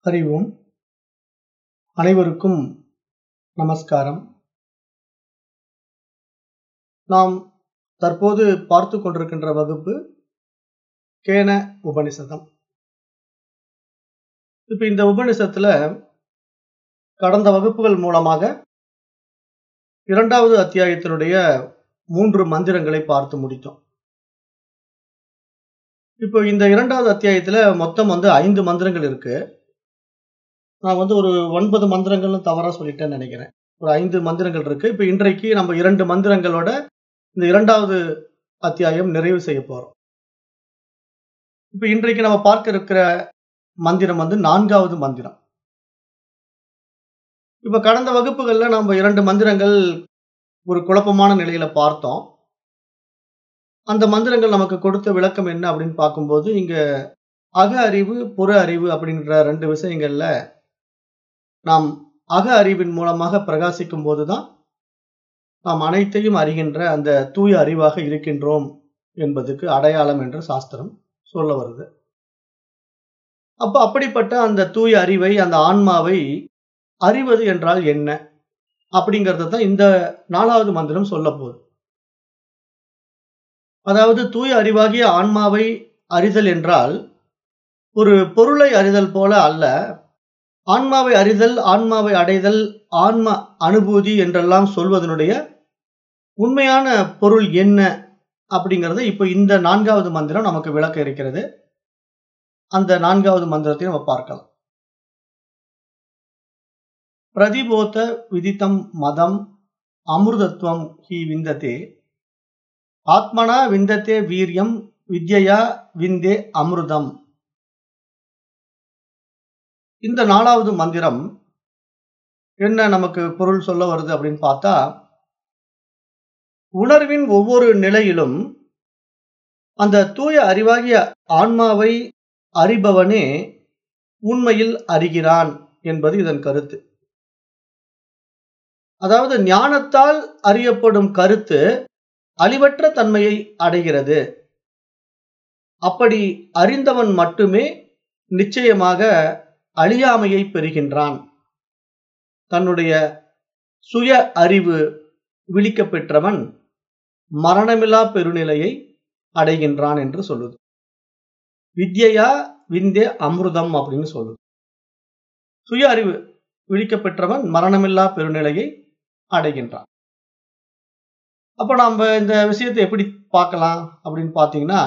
அறிவோம் அனைவருக்கும் நமஸ்காரம் நாம் தற்போது பார்த்து கொண்டிருக்கின்ற வகுப்பு கேன உபனிஷதம் இப்ப இந்த உபனிஷத்துல கடந்த வகுப்புகள் மூலமாக இரண்டாவது அத்தியாயத்தினுடைய மூன்று மந்திரங்களை பார்த்து முடித்தோம் இப்போ இந்த இரண்டாவது அத்தியாயத்துல மொத்தம் வந்து ஐந்து மந்திரங்கள் இருக்கு நான் வந்து ஒரு ஒன்பது மந்திரங்கள்னு தவறா சொல்லிட்டேன்னு நினைக்கிறேன் ஒரு ஐந்து மந்திரங்கள் இருக்கு இப்போ இன்றைக்கு நம்ம இரண்டு மந்திரங்களோட இந்த இரண்டாவது அத்தியாயம் நிறைவு செய்ய போறோம் இப்போ இன்றைக்கு நம்ம பார்க்க இருக்கிற மந்திரம் வந்து நான்காவது மந்திரம் இப்ப கடந்த வகுப்புகள்ல நம்ம இரண்டு மந்திரங்கள் ஒரு குழப்பமான நிலையில பார்த்தோம் அந்த மந்திரங்கள் நமக்கு கொடுத்த விளக்கம் என்ன அப்படின்னு பார்க்கும்போது இங்க அக அறிவு புற அறிவு அப்படின்ற ரெண்டு விஷயங்கள்ல நாம் அக அறிவின் மூலமாக பிரகாசிக்கும் போதுதான் நாம் அனைத்தையும் அறிகின்ற அந்த தூய அறிவாக இருக்கின்றோம் என்பதுக்கு அடையாளம் என்று சாஸ்திரம் சொல்ல வருது அப்ப அப்படிப்பட்ட அந்த தூய அறிவை அந்த ஆன்மாவை அறிவது என்றால் என்ன அப்படிங்கறத தான் இந்த நாலாவது மந்திரம் சொல்ல போகுது அதாவது தூய அறிவாகிய ஆன்மாவை அறிதல் என்றால் ஒரு பொருளை அறிதல் போல அல்ல ஆன்மாவை அறிதல் ஆன்மாவை அடைதல் ஆன்ம அனுபூதி என்றெல்லாம் சொல்வதனுடைய உண்மையான பொருள் என்ன அப்படிங்கறத இப்ப இந்த நான்காவது மந்திரம் நமக்கு விளக்க இருக்கிறது அந்த நான்காவது மந்திரத்தை நம்ம பார்க்கலாம் பிரதிபோத விதித்தம் மதம் அமிர்தத்துவம் ஹி விந்ததே ஆத்மனா விந்தத்தே வீரியம் வித்யா விந்தே அமிர்தம் இந்த நாலாவது மந்திரம் என்ன நமக்கு பொருள் சொல்ல வருது அப்படின்னு பார்த்தா உணர்வின் ஒவ்வொரு நிலையிலும் அந்த தூய அறிவாகிய ஆன்மாவை அறிபவனே உண்மையில் அறிகிறான் என்பது இதன் கருத்து அதாவது ஞானத்தால் அறியப்படும் கருத்து அழிவற்ற தன்மையை அடைகிறது அப்படி அறிந்தவன் மட்டுமே நிச்சயமாக அழியாமையை பெறுகின்றான் தன்னுடைய சுய அறிவு விழிக்க பெற்றவன் மரணமில்லா பெருநிலையை அடைகின்றான் என்று சொல்லுது வித்யா விந்தே அமிர்தம் அப்படின்னு சொல்லுது சுய அறிவு விழிக்க பெற்றவன் மரணமில்லா பெருநிலையை அடைகின்றான் அப்ப நம்ம இந்த விஷயத்தை எப்படி பார்க்கலாம் அப்படின்னு பார்த்தீங்கன்னா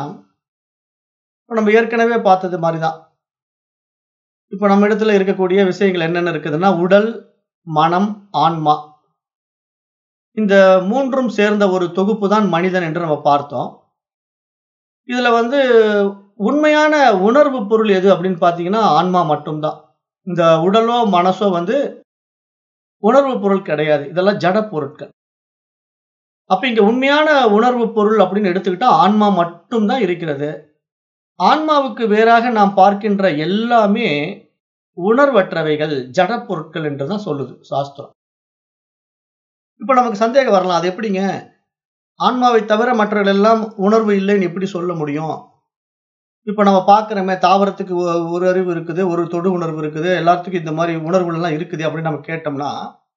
நம்ம ஏற்கனவே பார்த்தது மாதிரிதான் இப்ப நம்ம இடத்துல இருக்கக்கூடிய விஷயங்கள் என்னென்ன இருக்குதுன்னா உடல் மனம் ஆன்மா இந்த மூன்றும் சேர்ந்த ஒரு தொகுப்பு தான் மனிதன் என்று நம்ம பார்த்தோம் இதுல வந்து உண்மையான உணர்வு பொருள் எது அப்படின்னு பார்த்தீங்கன்னா ஆன்மா மட்டும்தான் இந்த உடலோ மனசோ வந்து உணர்வு பொருள் கிடையாது இதெல்லாம் ஜட பொருட்கள் அப்ப இங்க உண்மையான உணர்வு பொருள் அப்படின்னு எடுத்துக்கிட்டா ஆன்மா மட்டும்தான் இருக்கிறது ஆன்மாவுக்கு வேறாக நாம் பார்க்கின்ற எல்லாமே உணர்வற்றவைகள் ஜட பொருட்கள் என்றுதான் சொல்லுது சாஸ்திரம் இப்ப நமக்கு சந்தேகம் வரலாம் அது எப்படிங்க ஆன்மாவை தவிர மற்றவர்கள் எல்லாம் உணர்வு இல்லைன்னு எப்படி சொல்ல முடியும் இப்ப நம்ம பாக்குறோமே தாவரத்துக்கு ஒரு அறிவு இருக்குது ஒரு தொடு உணர்வு இருக்குது எல்லாத்துக்கும் இந்த மாதிரி உணர்வுகள் எல்லாம் இருக்குது அப்படின்னு நம்ம கேட்டோம்னா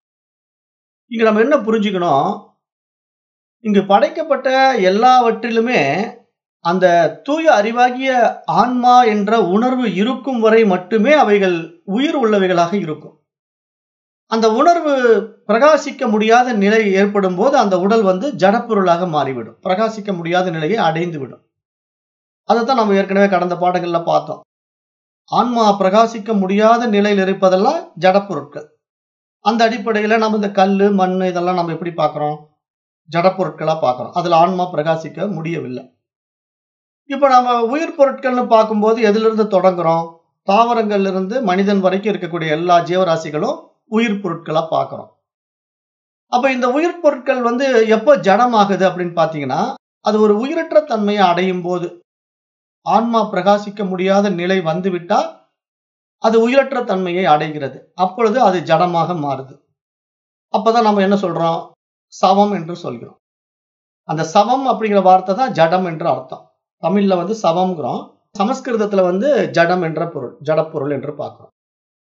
இங்க நம்ம என்ன புரிஞ்சுக்கணும் இங்கு படைக்கப்பட்ட எல்லாவற்றிலுமே அந்த தூய அறிவாகிய ஆன்மா என்ற உணர்வு இருக்கும் வரை மட்டுமே அவைகள் உயிர் உள்ளவைகளாக இருக்கும் அந்த உணர்வு பிரகாசிக்க முடியாத நிலை ஏற்படும் போது அந்த உடல் வந்து ஜடப்பொருளாக மாறிவிடும் பிரகாசிக்க முடியாத நிலையை அடைந்து விடும் அதைத்தான் நம்ம ஏற்கனவே கடந்த பாடங்கள்ல பார்த்தோம் ஆன்மா பிரகாசிக்க முடியாத நிலையில் இருப்பதெல்லாம் ஜடப்பொருட்கள் அந்த அடிப்படையில நம்ம இந்த கல் மண் இதெல்லாம் நம்ம எப்படி பார்க்கிறோம் ஜடப்பொருட்களா பார்க்கிறோம் அதுல ஆன்மா பிரகாசிக்க முடியவில்லை இப்ப நம்ம உயிர் பொருட்கள்னு பார்க்கும்போது எதுல இருந்து தொடங்குறோம் தாவரங்கள்ல இருந்து மனிதன் வரைக்கும் இருக்கக்கூடிய எல்லா ஜீவராசிகளும் உயிர் பொருட்களா பார்க்கிறோம் அப்ப இந்த உயிர் பொருட்கள் வந்து எப்போ ஜடமாகுது அப்படின்னு பாத்தீங்கன்னா அது ஒரு உயிரற்ற தன்மையை அடையும் போது ஆன்மா பிரகாசிக்க முடியாத நிலை வந்துவிட்டா அது உயிரற்ற தன்மையை அடைகிறது அப்பொழுது அது ஜடமாக மாறுது அப்பதான் நம்ம என்ன சொல்றோம் சவம் என்று சொல்கிறோம் அந்த சவம் அப்படிங்கிற வார்த்தை தான் ஜடம் என்று அர்த்தம் தமிழ்ல வந்து சவம்ங்கிறோம் சமஸ்கிருதத்துல வந்து ஜடம் என்ற பொருள் ஜடப்பொருள் என்று பார்க்கிறோம்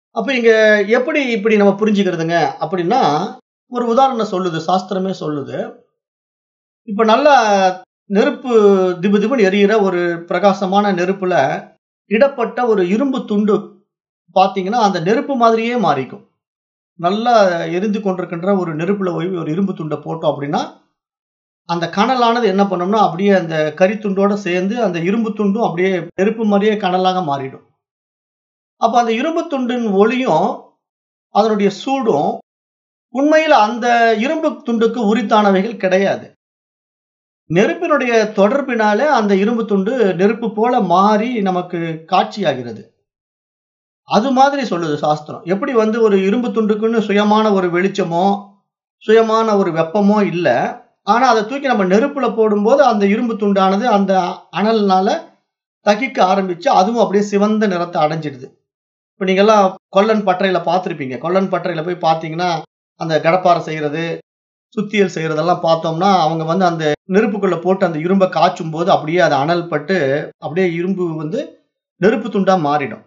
அப்ப இங்க எப்படி இப்படி நம்ம புரிஞ்சுக்கிறதுங்க அப்படின்னா ஒரு உதாரணம் சொல்லுது சாஸ்திரமே சொல்லுது இப்ப நல்லா நெருப்பு திபு திபுன்னு எரியிற ஒரு பிரகாசமான நெருப்புல இடப்பட்ட ஒரு இரும்பு துண்டு பாத்தீங்கன்னா அந்த நெருப்பு மாதிரியே மாறிக்கும் நல்லா எரிந்து கொண்டிருக்கின்ற ஒரு நெருப்புல போய் ஒரு இரும்பு துண்டை போட்டோம் அப்படின்னா அந்த கனலானது என்ன பண்ணோம்னா அப்படியே அந்த கரித்துண்டோட சேர்ந்து அந்த இரும்பு துண்டும் அப்படியே நெருப்பு மாதிரியே கனலாக மாறிடும் அப்ப அந்த இரும்பு துண்டின் ஒளியும் அதனுடைய சூடும் உண்மையில் அந்த இரும்பு துண்டுக்கு உரித்தானவைகள் கிடையாது நெருப்பினுடைய தொடர்பினாலே அந்த இரும்பு துண்டு நெருப்பு போல மாறி நமக்கு காட்சியாகிறது அது மாதிரி சொல்லுது சாஸ்திரம் எப்படி வந்து ஒரு இரும்பு துண்டுக்குன்னு சுயமான ஒரு வெளிச்சமோ சுயமான ஒரு வெப்பமோ இல்லை ஆனா அதை தூக்கி நம்ம நெருப்புல போடும்போது அந்த இரும்பு துண்டானது அந்த அனல்னால தகிக்க ஆரம்பிச்சு அதுவும் அப்படியே சிவந்த நிறத்தை அடைஞ்சிடுது இப்ப நீங்க எல்லாம் கொல்லன் பட்டறையில பார்த்திருப்பீங்க கொல்லன் பட்டறையில போய் பார்த்தீங்கன்னா அந்த கடப்பாறை செய்யறது சுத்தியல் செய்யறதெல்லாம் பார்த்தோம்னா அவங்க வந்து அந்த நெருப்புக்குள்ள போட்டு அந்த இரும்பை காய்ச்சும் போது அப்படியே அது அனல் பட்டு அப்படியே இரும்பு வந்து நெருப்பு துண்டா மாறிடும்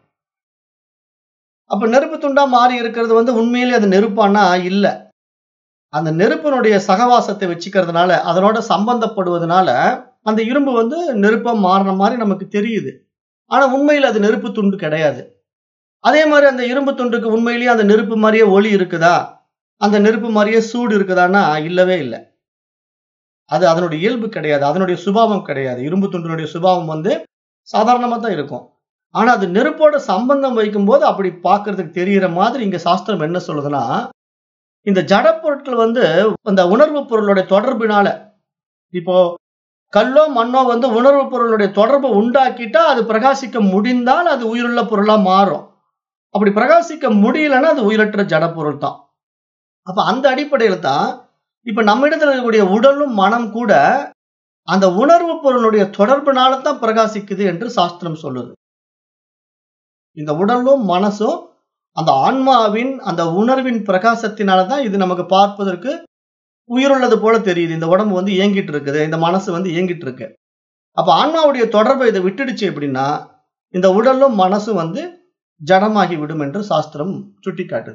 அப்ப நெருப்பு துண்டா மாறி இருக்கிறது வந்து உண்மையிலே அது நெருப்பானா இல்ல அந்த நெருப்பினுடைய சகவாசத்தை வச்சுக்கிறதுனால அதனோட சம்பந்தப்படுவதனால அந்த இரும்பு வந்து நெருப்பா மாறின மாதிரி நமக்கு தெரியுது ஆனா உண்மையில் அது நெருப்பு துண்டு கிடையாது அதே மாதிரி அந்த இரும்பு துண்டுக்கு உண்மையிலேயே அந்த நெருப்பு மாதிரியே ஒளி இருக்குதா அந்த நெருப்பு மாதிரியே சூடு இருக்குதான்னா இல்லவே இல்லை அது அதனுடைய இயல்பு கிடையாது அதனுடைய சுபாவம் கிடையாது இரும்பு துண்டினுடைய சுபாவம் வந்து சாதாரணமா தான் இருக்கும் ஆனா அது நெருப்போட சம்பந்தம் வைக்கும்போது அப்படி பார்க்கிறதுக்கு தெரிகிற மாதிரி இங்க சாஸ்திரம் என்ன சொல்லுதுன்னா இந்த ஜட பொருட்கள் வந்து அந்த உணர்வு பொருளுடைய தொடர்பினால இப்போ கல்லோ மண்ணோ வந்து உணர்வு பொருளுடைய தொடர்பை உண்டாக்கிட்டா அது பிரகாசிக்க முடிந்தால் அது உயிருள்ள பொருளா மாறும் அப்படி பிரகாசிக்க முடியலன்னா அது உயிரற்ற ஜட பொருள் தான் அப்ப அந்த அடிப்படையில தான் இப்ப நம்ம இடத்துல இருக்கக்கூடிய உடலும் மனம் கூட அந்த உணர்வு பொருளுடைய தொடர்புனால தான் பிரகாசிக்குது என்று சாஸ்திரம் சொல்லுது இந்த உடலும் மனசும் அந்த ஆன்மாவின் அந்த உணர்வின் பிரகாசத்தினால தான் இது நமக்கு பார்ப்பதற்கு உயிருள்ளது போல தெரியுது இந்த உடம்பு வந்து இயங்கிட்டு இருக்குது இந்த மனசு வந்து இயங்கிட்டு இருக்கு அப்ப ஆன்மாவுடைய தொடர்பை இதை விட்டுடுச்சு அப்படின்னா இந்த உடலும் மனசும் வந்து ஜடமாகி விடும் என்று சாஸ்திரம் சுட்டிக்காட்டுது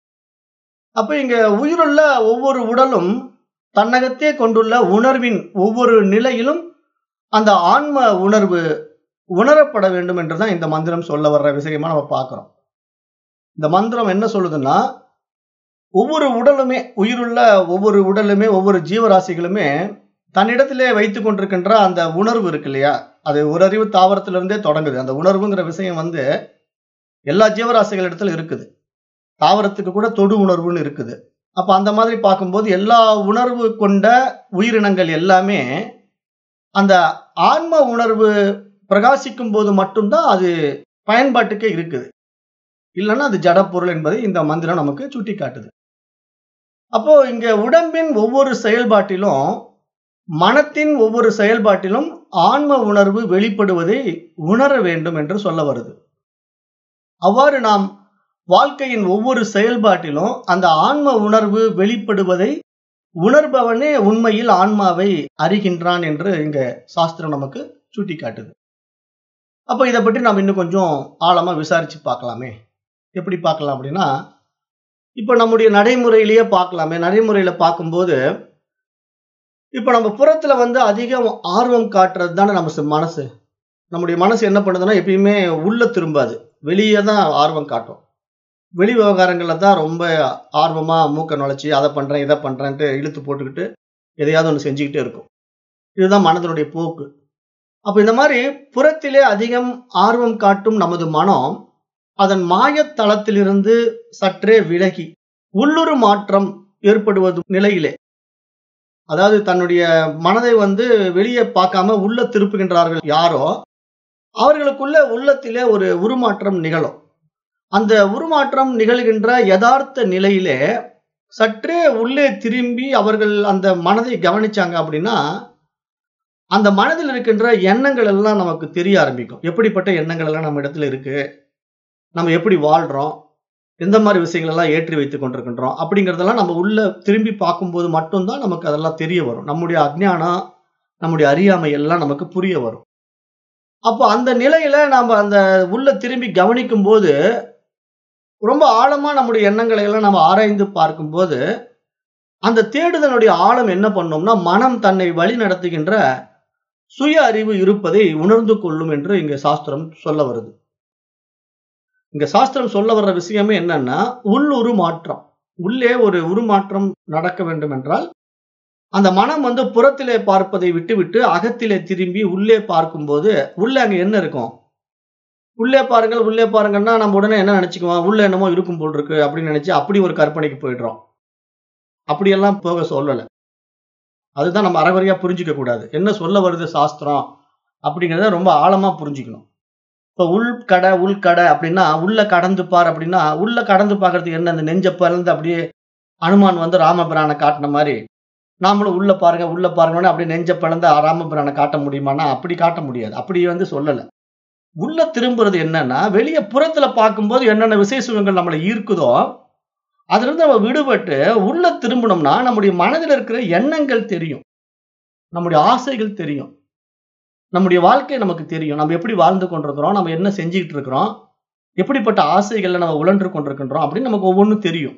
அப்ப இங்க உயிருள்ள ஒவ்வொரு உடலும் தன்னகத்தே கொண்டுள்ள உணர்வின் ஒவ்வொரு நிலையிலும் அந்த ஆன்ம உணர்வு உணரப்பட வேண்டும் என்றுதான் இந்த மந்திரம் சொல்ல வர்ற விஷயமா நம்ம பார்க்கிறோம் இந்த மந்திரம் என்ன சொல்லுதுன்னா ஒவ்வொரு உடலுமே உயிருள்ள ஒவ்வொரு உடலுமே ஒவ்வொரு ஜீவராசிகளுமே தன்னிடத்திலே வைத்துக் கொண்டிருக்கின்ற அந்த உணர்வு இருக்கு இல்லையா அது ஒரு அறிவு தாவரத்திலிருந்தே தொடங்குது அந்த உணர்வுங்கிற விஷயம் வந்து எல்லா ஜீவராசிகள் இடத்துல இருக்குது தாவரத்துக்கு கூட தொடு உணர்வுன்னு இருக்குது அப்ப அந்த மாதிரி பார்க்கும்போது எல்லா உணர்வு கொண்ட உயிரினங்கள் எல்லாமே அந்த ஆன்ம உணர்வு பிரகாசிக்கும் போது மட்டும்தான் அது பயன்பாட்டுக்கே இருக்குது இல்லைன்னா அது ஜடப்பொருள் என்பதை இந்த மந்திரம் நமக்கு சுட்டி காட்டுது அப்போ இங்க உடம்பின் ஒவ்வொரு செயல்பாட்டிலும் மனத்தின் ஒவ்வொரு செயல்பாட்டிலும் ஆன்ம உணர்வு வெளிப்படுவதை உணர வேண்டும் என்று சொல்ல வருது அவ்வாறு நாம் வாழ்க்கையின் ஒவ்வொரு செயல்பாட்டிலும் அந்த ஆன்ம உணர்வு வெளிப்படுவதை உணர்பவனே உண்மையில் ஆன்மாவை அறிகின்றான் என்று இங்க சாஸ்திரம் நமக்கு சுட்டி காட்டுது அப்ப இதை பற்றி நாம் இன்னும் கொஞ்சம் ஆழமா விசாரிச்சு பார்க்கலாமே எப்படி பார்க்கலாம் அப்படின்னா இப்போ நம்முடைய நடைமுறையிலேயே பார்க்கலாமே நடைமுறையில பார்க்கும்போது இப்போ நம்ம புறத்துல வந்து அதிகம் ஆர்வம் காட்டுறது தானே நம்ம மனசு நம்முடைய மனசு என்ன பண்ணுதுன்னா எப்பயுமே உள்ள திரும்பாது வெளியே தான் ஆர்வம் காட்டும் வெளி விவகாரங்கள்ல தான் ரொம்ப ஆர்வமா மூக்க நுழைச்சி அதை பண்றேன் இதை பண்றேன்ட்டு இழுத்து போட்டுக்கிட்டு எதையாவது ஒன்று செஞ்சுக்கிட்டே இருக்கும் இதுதான் மனதனுடைய போக்கு அப்ப இந்த மாதிரி புறத்திலே அதிகம் ஆர்வம் காட்டும் நமது மனம் அதன் மாயத்தளத்திலிருந்து சற்றே விலகி உள்ளுரு மாற்றம் ஏற்படுவது நிலையிலே அதாவது தன்னுடைய மனதை வந்து வெளியே பார்க்காம உள்ள திருப்புகின்றார்கள் யாரோ அவர்களுக்குள்ள உள்ளத்திலே ஒரு உருமாற்றம் நிகழும் அந்த உருமாற்றம் நிகழ்கின்ற யதார்த்த நிலையிலே சற்றே உள்ளே திரும்பி அவர்கள் அந்த மனதை கவனிச்சாங்க அப்படின்னா அந்த மனதில் இருக்கின்ற எண்ணங்கள் எல்லாம் நமக்கு தெரிய ஆரம்பிக்கும் எப்படிப்பட்ட எண்ணங்கள் எல்லாம் நம்ம இடத்துல இருக்கு நம்ம எப்படி வாழ்றோம் எந்த மாதிரி விஷயங்கள் எல்லாம் ஏற்றி வைத்துக் கொண்டிருக்கின்றோம் அப்படிங்கிறதெல்லாம் நம்ம உள்ள திரும்பி பார்க்கும்போது மட்டும்தான் நமக்கு அதெல்லாம் தெரிய வரும் நம்முடைய அஜ்ஞானம் நம்முடைய அறியாமை எல்லாம் நமக்கு புரிய வரும் அப்போ அந்த நிலையில நாம அந்த உள்ள திரும்பி கவனிக்கும் போது ரொம்ப ஆழமா நம்முடைய எண்ணங்களை எல்லாம் நம்ம ஆராய்ந்து பார்க்கும்போது அந்த தேடுதலுடைய ஆழம் என்ன பண்ணோம்னா மனம் தன்னை வழி நடத்துகின்ற சுய அறிவு இருப்பதை உணர்ந்து கொள்ளும் என்று இங்க சாஸ்திரம் சொல்ல வருது இங்க சாஸ்திரம் சொல்ல வர்ற விஷயமே என்னன்னா உள்ளுரு மாற்றம் உள்ளே ஒரு உருமாற்றம் நடக்க வேண்டும் என்றால் அந்த மனம் வந்து புறத்திலே பார்ப்பதை விட்டுவிட்டு அகத்திலே திரும்பி உள்ளே பார்க்கும்போது உள்ளே அங்க என்ன இருக்கும் உள்ளே பாருங்கள் உள்ளே பாருங்கன்னா நம்ம உடனே என்ன நினைச்சுக்குவோம் உள்ள என்னமோ இருக்கும் போல் இருக்கு அப்படின்னு நினைச்சு அப்படி ஒரு கற்பனைக்கு போயிடுறோம் அப்படியெல்லாம் போக சொல்லலை அதுதான் நம்ம அறகுறையா புரிஞ்சுக்க கூடாது என்ன சொல்ல வருது சாஸ்திரம் அப்படிங்கிறத ரொம்ப ஆழமா புரிஞ்சுக்கணும் இப்போ உள்கடை உள்கடை அப்படின்னா உள்ள கடந்து பார் அப்படின்னா உள்ள கடந்து பார்க்கறதுக்கு என்ன அந்த நெஞ்ச பிறந்து அப்படியே அனுமான் வந்து ராமபிரானை காட்டின மாதிரி நாமளும் உள்ள பாருங்க உள்ள பாருங்கன்னு அப்படியே நெஞ்ச பிளந்த ராமபிரானை காட்ட முடியுமானா அப்படி காட்ட முடியாது அப்படி வந்து சொல்லலை உள்ள திரும்புறது என்னன்னா வெளியே புறத்துல பார்க்கும்போது என்னென்ன விசேஷங்கள் நம்மளை ஈர்க்குதோ அதுல இருந்து நம்ம விடுபட்டு உள்ள திரும்பினோம்னா நம்முடைய மனதில் இருக்கிற எண்ணங்கள் தெரியும் நம்முடைய ஆசைகள் தெரியும் நம்முடைய வாழ்க்கை நமக்கு தெரியும் நம்ம எப்படி வாழ்ந்து கொண்டிருக்கிறோம் நம்ம என்ன செஞ்சுக்கிட்டு இருக்கிறோம் எப்படிப்பட்ட ஆசைகள்ல நம்ம உழன்று கொண்டிருக்கின்றோம் அப்படின்னு நமக்கு ஒவ்வொன்றும் தெரியும்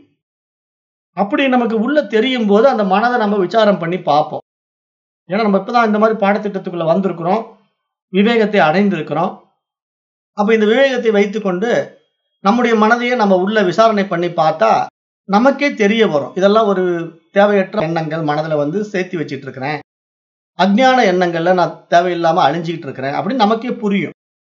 அப்படி நமக்கு உள்ள தெரியும் போது அந்த மனதை நம்ம விசாரம் பண்ணி பார்ப்போம் ஏன்னா நம்ம இப்பதான் இந்த மாதிரி பாடத்திட்டத்துக்குள்ள வந்திருக்கிறோம் விவேகத்தை அடைந்திருக்கிறோம் அப்ப இந்த விவேகத்தை வைத்துக்கொண்டு நம்முடைய மனதையே நம்ம உள்ள விசாரணை பண்ணி பார்த்தா நமக்கே தெரிய வரும் இதெல்லாம் ஒரு தேவையற்ற எண்ணங்கள் மனதில் வந்து சேர்த்து வச்சிட்டு இருக்கிறேன் அஜ்ஞான எண்ணங்கள்ல நான் தேவையில்லாம அழிஞ்சுக்கிட்டு இருக்கிறேன் அப்படின்னு நமக்கே புரியும்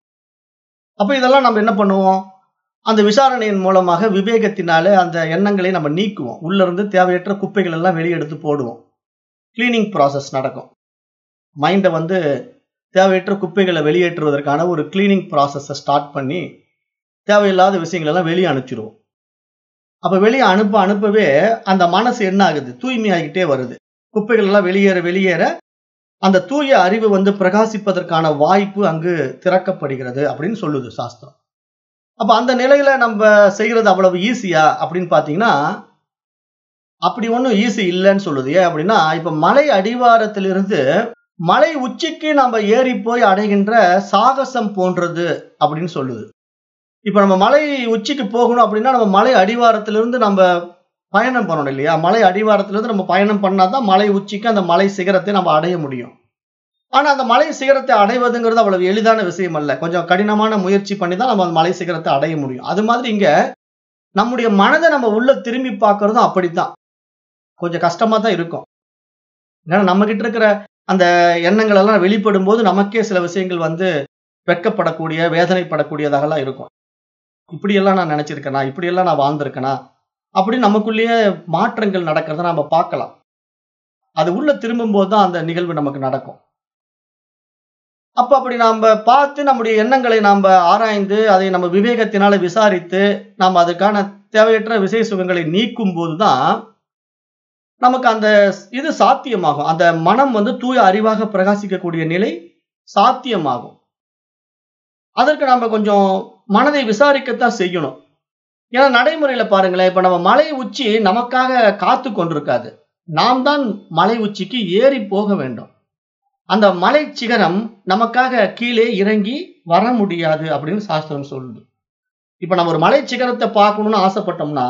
அப்ப இதெல்லாம் நம்ம என்ன பண்ணுவோம் அந்த விசாரணையின் மூலமாக விவேகத்தினாலே அந்த எண்ணங்களை நம்ம நீக்குவோம் உள்ள இருந்து தேவையற்ற குப்பைகள் எல்லாம் வெளியே எடுத்து போடுவோம் கிளீனிங் ப்ராசஸ் நடக்கும் மைண்டை வந்து தேவையற்ற குப்பைகளை வெளியேற்றுவதற்கான ஒரு கிளீனிங் ப்ராசஸை ஸ்டார்ட் பண்ணி தேவையில்லாத விஷயங்கள் எல்லாம் வெளியே அனுப்பிச்சிடுவோம் அப்ப வெளியே அனுப்ப அனுப்பவே அந்த மனசு என்ன ஆகுது தூய்மையாகிட்டே வருது குப்பைகள் எல்லாம் வெளியேற வெளியேற அந்த தூய அறிவு வந்து பிரகாசிப்பதற்கான வாய்ப்பு அங்கு திறக்கப்படுகிறது அப்படின்னு சொல்லுது சாஸ்திரம் அப்ப அந்த நிலையில நம்ம செய்யறது அவ்வளவு ஈஸியா அப்படின்னு பாத்தீங்கன்னா அப்படி ஒன்றும் ஈஸி இல்லைன்னு சொல்லுது ஏன் அப்படின்னா இப்ப மலை அடிவாரத்திலிருந்து மலை உச்சிக்கு நம்ம ஏறி போய் அடைகின்ற சாகசம் போன்றது அப்படின்னு சொல்லுது இப்ப நம்ம மலை உச்சிக்கு போகணும் அப்படின்னா நம்ம மலை அடிவாரத்திலிருந்து நம்ம பயணம் பண்ணணும் இல்லையா மலை அடிவாரத்திலிருந்து நம்ம பயணம் பண்ணாதான் மலை உச்சிக்கு அந்த மலை சிகரத்தை நம்ம அடைய முடியும் ஆனா அந்த மலை சிகரத்தை அடைவதுங்கிறது அவ்வளவு எளிதான விஷயம் அல்ல கொஞ்சம் கடினமான முயற்சி பண்ணி தான் நம்ம அந்த மலை சிகரத்தை அடைய முடியும் அது மாதிரி இங்க நம்முடைய மனதை நம்ம உள்ள திரும்பி பார்க்கறதும் அப்படித்தான் கொஞ்சம் கஷ்டமா தான் இருக்கும் ஏன்னா நம்ம கிட்ட இருக்கிற அந்த எண்ணங்கள் எல்லாம் வெளிப்படும் போது நமக்கே சில விஷயங்கள் வந்து வெட்கப்படக்கூடிய வேதனைப்படக்கூடியதாகலாம் இருக்கும் இப்படியெல்லாம் நான் நினைச்சிருக்கேனா இப்படியெல்லாம் நான் வாழ்ந்திருக்கேனா அப்படின்னு நமக்குள்ளேயே மாற்றங்கள் நடக்கிறத நம்ம பார்க்கலாம் அது உள்ள திரும்பும்போது தான் அந்த நிகழ்வு நமக்கு நடக்கும் அப்ப அப்படி நாம பார்த்து நம்முடைய எண்ணங்களை நாம ஆராய்ந்து அதை நம்ம விவேகத்தினால விசாரித்து நாம் அதுக்கான தேவையற்ற விசை சுகங்களை நீக்கும் போதுதான் நமக்கு அந்த இது சாத்தியமாகும் அந்த மனம் வந்து தூய அறிவாக பிரகாசிக்கக்கூடிய நிலை சாத்தியமாகும் அதற்கு நம்ம கொஞ்சம் மனதை விசாரிக்கத்தான் செய்யணும் ஏன்னா நடைமுறையில பாருங்களேன் இப்ப நம்ம மலை உச்சி நமக்காக காத்து கொண்டிருக்காது நாம் தான் மலை உச்சிக்கு ஏறி போக வேண்டும் அந்த மலை சிகரம் நமக்காக கீழே இறங்கி வர முடியாது அப்படின்னு சாஸ்திரம் சொல்லுது இப்ப நம்ம ஒரு மலை சிகரத்தை பார்க்கணும்னு ஆசைப்பட்டோம்னா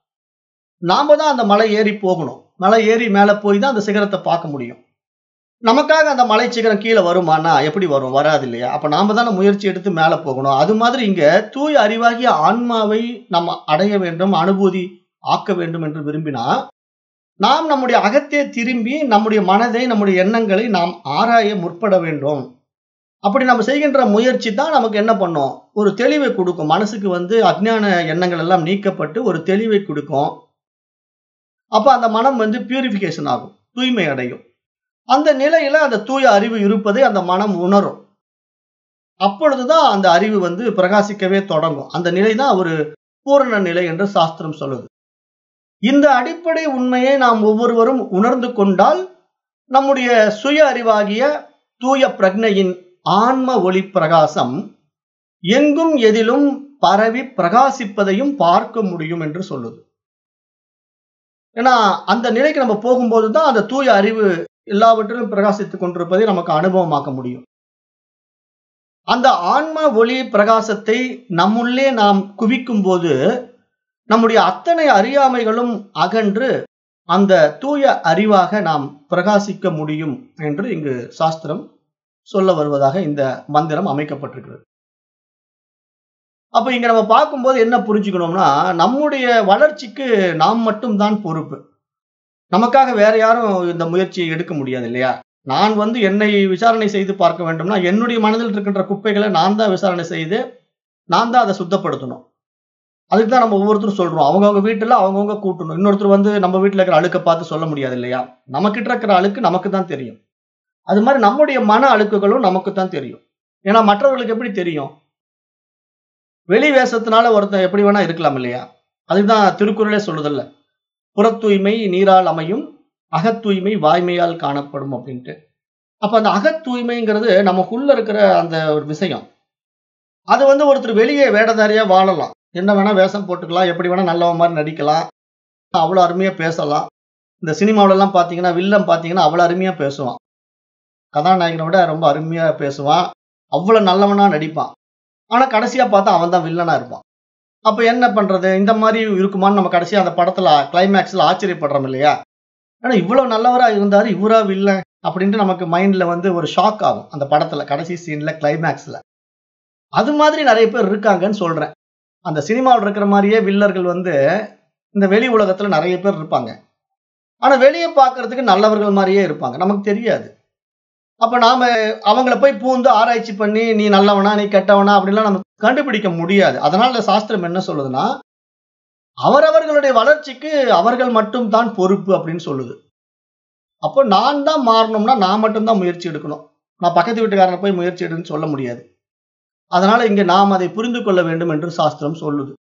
நாம தான் அந்த மலை ஏறி போகணும் மலை ஏறி மேல போய் தான் அந்த சிகரத்தை பார்க்க முடியும் நமக்காக அந்த மலை சிகரம் கீழே வருமானா எப்படி வரும் வராது இல்லையா அப்ப நாம தானே முயற்சி எடுத்து மேல போகணும் அது மாதிரி இங்க தூய் அறிவாகிய ஆன்மாவை நம்ம அடைய வேண்டும் அனுபூதி ஆக்க வேண்டும் என்று விரும்பினா நாம் நம்முடைய அகத்தே திரும்பி நம்முடைய மனதை நம்முடைய எண்ணங்களை நாம் ஆராய முற்பட வேண்டும் அப்படி நம்ம செய்கின்ற முயற்சி தான் நமக்கு என்ன பண்ணும் ஒரு தெளிவை கொடுக்கும் மனசுக்கு வந்து அஜ்ஞான எண்ணங்கள் எல்லாம் நீக்கப்பட்டு ஒரு தெளிவை கொடுக்கும் அப்ப அந்த மனம் வந்து பியூரிஃபிகேஷன் ஆகும் தூய்மை அடையும் அந்த நிலையில அந்த தூய அறிவு இருப்பதை அந்த மனம் உணரும் அப்பொழுதுதான் அந்த அறிவு வந்து பிரகாசிக்கவே தொடங்கும் அந்த நிலை தான் ஒரு பூரண நிலை என்று சாஸ்திரம் சொல்லுது இந்த அடிப்படை உண்மையை நாம் ஒவ்வொருவரும் உணர்ந்து கொண்டால் நம்முடைய சுய அறிவாகிய தூய பிரக்னையின் ஆன்ம ஒளி பிரகாசம் எங்கும் எதிலும் பரவி பிரகாசிப்பதையும் பார்க்க முடியும் என்று சொல்லுது ஏன்னா அந்த நிலைக்கு நம்ம போகும்போது தான் அந்த தூய அறிவு எல்லாவற்றிலும் பிரகாசித்துக் கொண்டிருப்பதை நமக்கு அனுபவமாக்க முடியும் அந்த ஆன்ம ஒளி பிரகாசத்தை நம்முள்ளே நாம் குவிக்கும் போது நம்முடைய அத்தனை அறியாமைகளும் அகன்று அந்த தூய அறிவாக நாம் பிரகாசிக்க முடியும் என்று இங்கு சாஸ்திரம் சொல்ல வருவதாக இந்த மந்திரம் அமைக்கப்பட்டிருக்கிறது அப்ப இங்க நம்ம பார்க்கும்போது என்ன புரிஞ்சுக்கணும்னா நம்முடைய வளர்ச்சிக்கு நாம் மட்டும்தான் பொறுப்பு நமக்காக வேற யாரும் இந்த முயற்சியை எடுக்க முடியாது இல்லையா நான் வந்து என்னை விசாரணை செய்து பார்க்க வேண்டும்னா என்னுடைய மனதில் இருக்கின்ற குப்பைகளை நான் தான் விசாரணை செய்து நான் தான் அதை சுத்தப்படுத்தணும் அதுக்கு தான் நம்ம ஒவ்வொருத்தரும் சொல்றோம் அவங்கவுங்க வீட்டுல அவங்கவுங்க கூட்டணும் இன்னொருத்தர் வந்து நம்ம வீட்டுல இருக்கிற அழுக்க பார்த்து சொல்ல முடியாது இல்லையா நமக்கிட்ட இருக்கிற அழுக்கு நமக்கு தான் தெரியும் அது மாதிரி நம்முடைய மன அழுக்குகளும் நமக்கு தான் தெரியும் ஏன்னா மற்றவர்களுக்கு எப்படி தெரியும் வெளி வேஷத்தினால ஒருத்தன் எப்படி வேணா இருக்கலாம் இல்லையா அதுதான் திருக்குறளே சொல்லுதல்ல புறத்தூய்மை நீரால் அமையும் அகத்தூய்மை வாய்மையால் காணப்படும் அப்படின்ட்டு அப்ப அந்த அகத்தூய்மைங்கிறது நமக்குள்ள இருக்கிற அந்த ஒரு விஷயம் அது வந்து ஒருத்தர் வெளியே வேடதாரியா வாழலாம் என்ன வேணா வேஷம் போட்டுக்கலாம் எப்படி வேணா நல்லவ மாதிரி நடிக்கலாம் அவ்வளோ அருமையா பேசலாம் இந்த சினிமாவில எல்லாம் பாத்தீங்கன்னா வில்லன் பாத்தீங்கன்னா அவ்வளோ அருமையா பேசுவான் கதாநாயகனை விட ரொம்ப அருமையா பேசுவான் அவ்வளவு நல்லவனா நடிப்பான் ஆனா கடைசியா பார்த்தா அவன் தான் வில்லனா இருப்பான் அப்ப என்ன பண்றது இந்த மாதிரி இருக்குமான்னு நம்ம கடைசியா அந்த படத்துல கிளைமேக்ஸ்ல ஆச்சரியப்படுறோம் இல்லையா ஆனா இவ்வளவு நல்லவரா இருந்தாரு இவரா வில்லன் அப்படின்ட்டு நமக்கு மைண்ட்ல வந்து ஒரு ஷாக் ஆகும் அந்த படத்துல கடைசி சீன்ல கிளைமேக்ஸ்ல அது மாதிரி நிறைய பேர் இருக்காங்கன்னு சொல்றேன் அந்த சினிமாவில் இருக்கிற மாதிரியே வில்லர்கள் வந்து இந்த வெளி உலகத்துல நிறைய பேர் இருப்பாங்க ஆனா வெளியே பார்க்கறதுக்கு நல்லவர்கள் மாதிரியே இருப்பாங்க நமக்கு தெரியாது அப்ப நாம அவங்கள போய் பூந்து ஆராய்ச்சி பண்ணி நீ நல்லவனா நீ கெட்டவனா அப்படிலாம் நம்ம கண்டுபிடிக்க முடியாது அதனால சாஸ்திரம் என்ன சொல்லுதுன்னா அவரவர்களுடைய வளர்ச்சிக்கு அவர்கள் மட்டும் தான் பொறுப்பு அப்படின்னு சொல்லுது அப்போ நான் தான் மாறணும்னா நான் மட்டும்தான் முயற்சி எடுக்கணும் நான் பக்கத்து வீட்டுக்காரனை போய் முயற்சி எடுன்னு சொல்ல முடியாது அதனால இங்க நாம் அதை புரிந்து கொள்ள வேண்டும் என்று சாஸ்திரம் சொல்லுது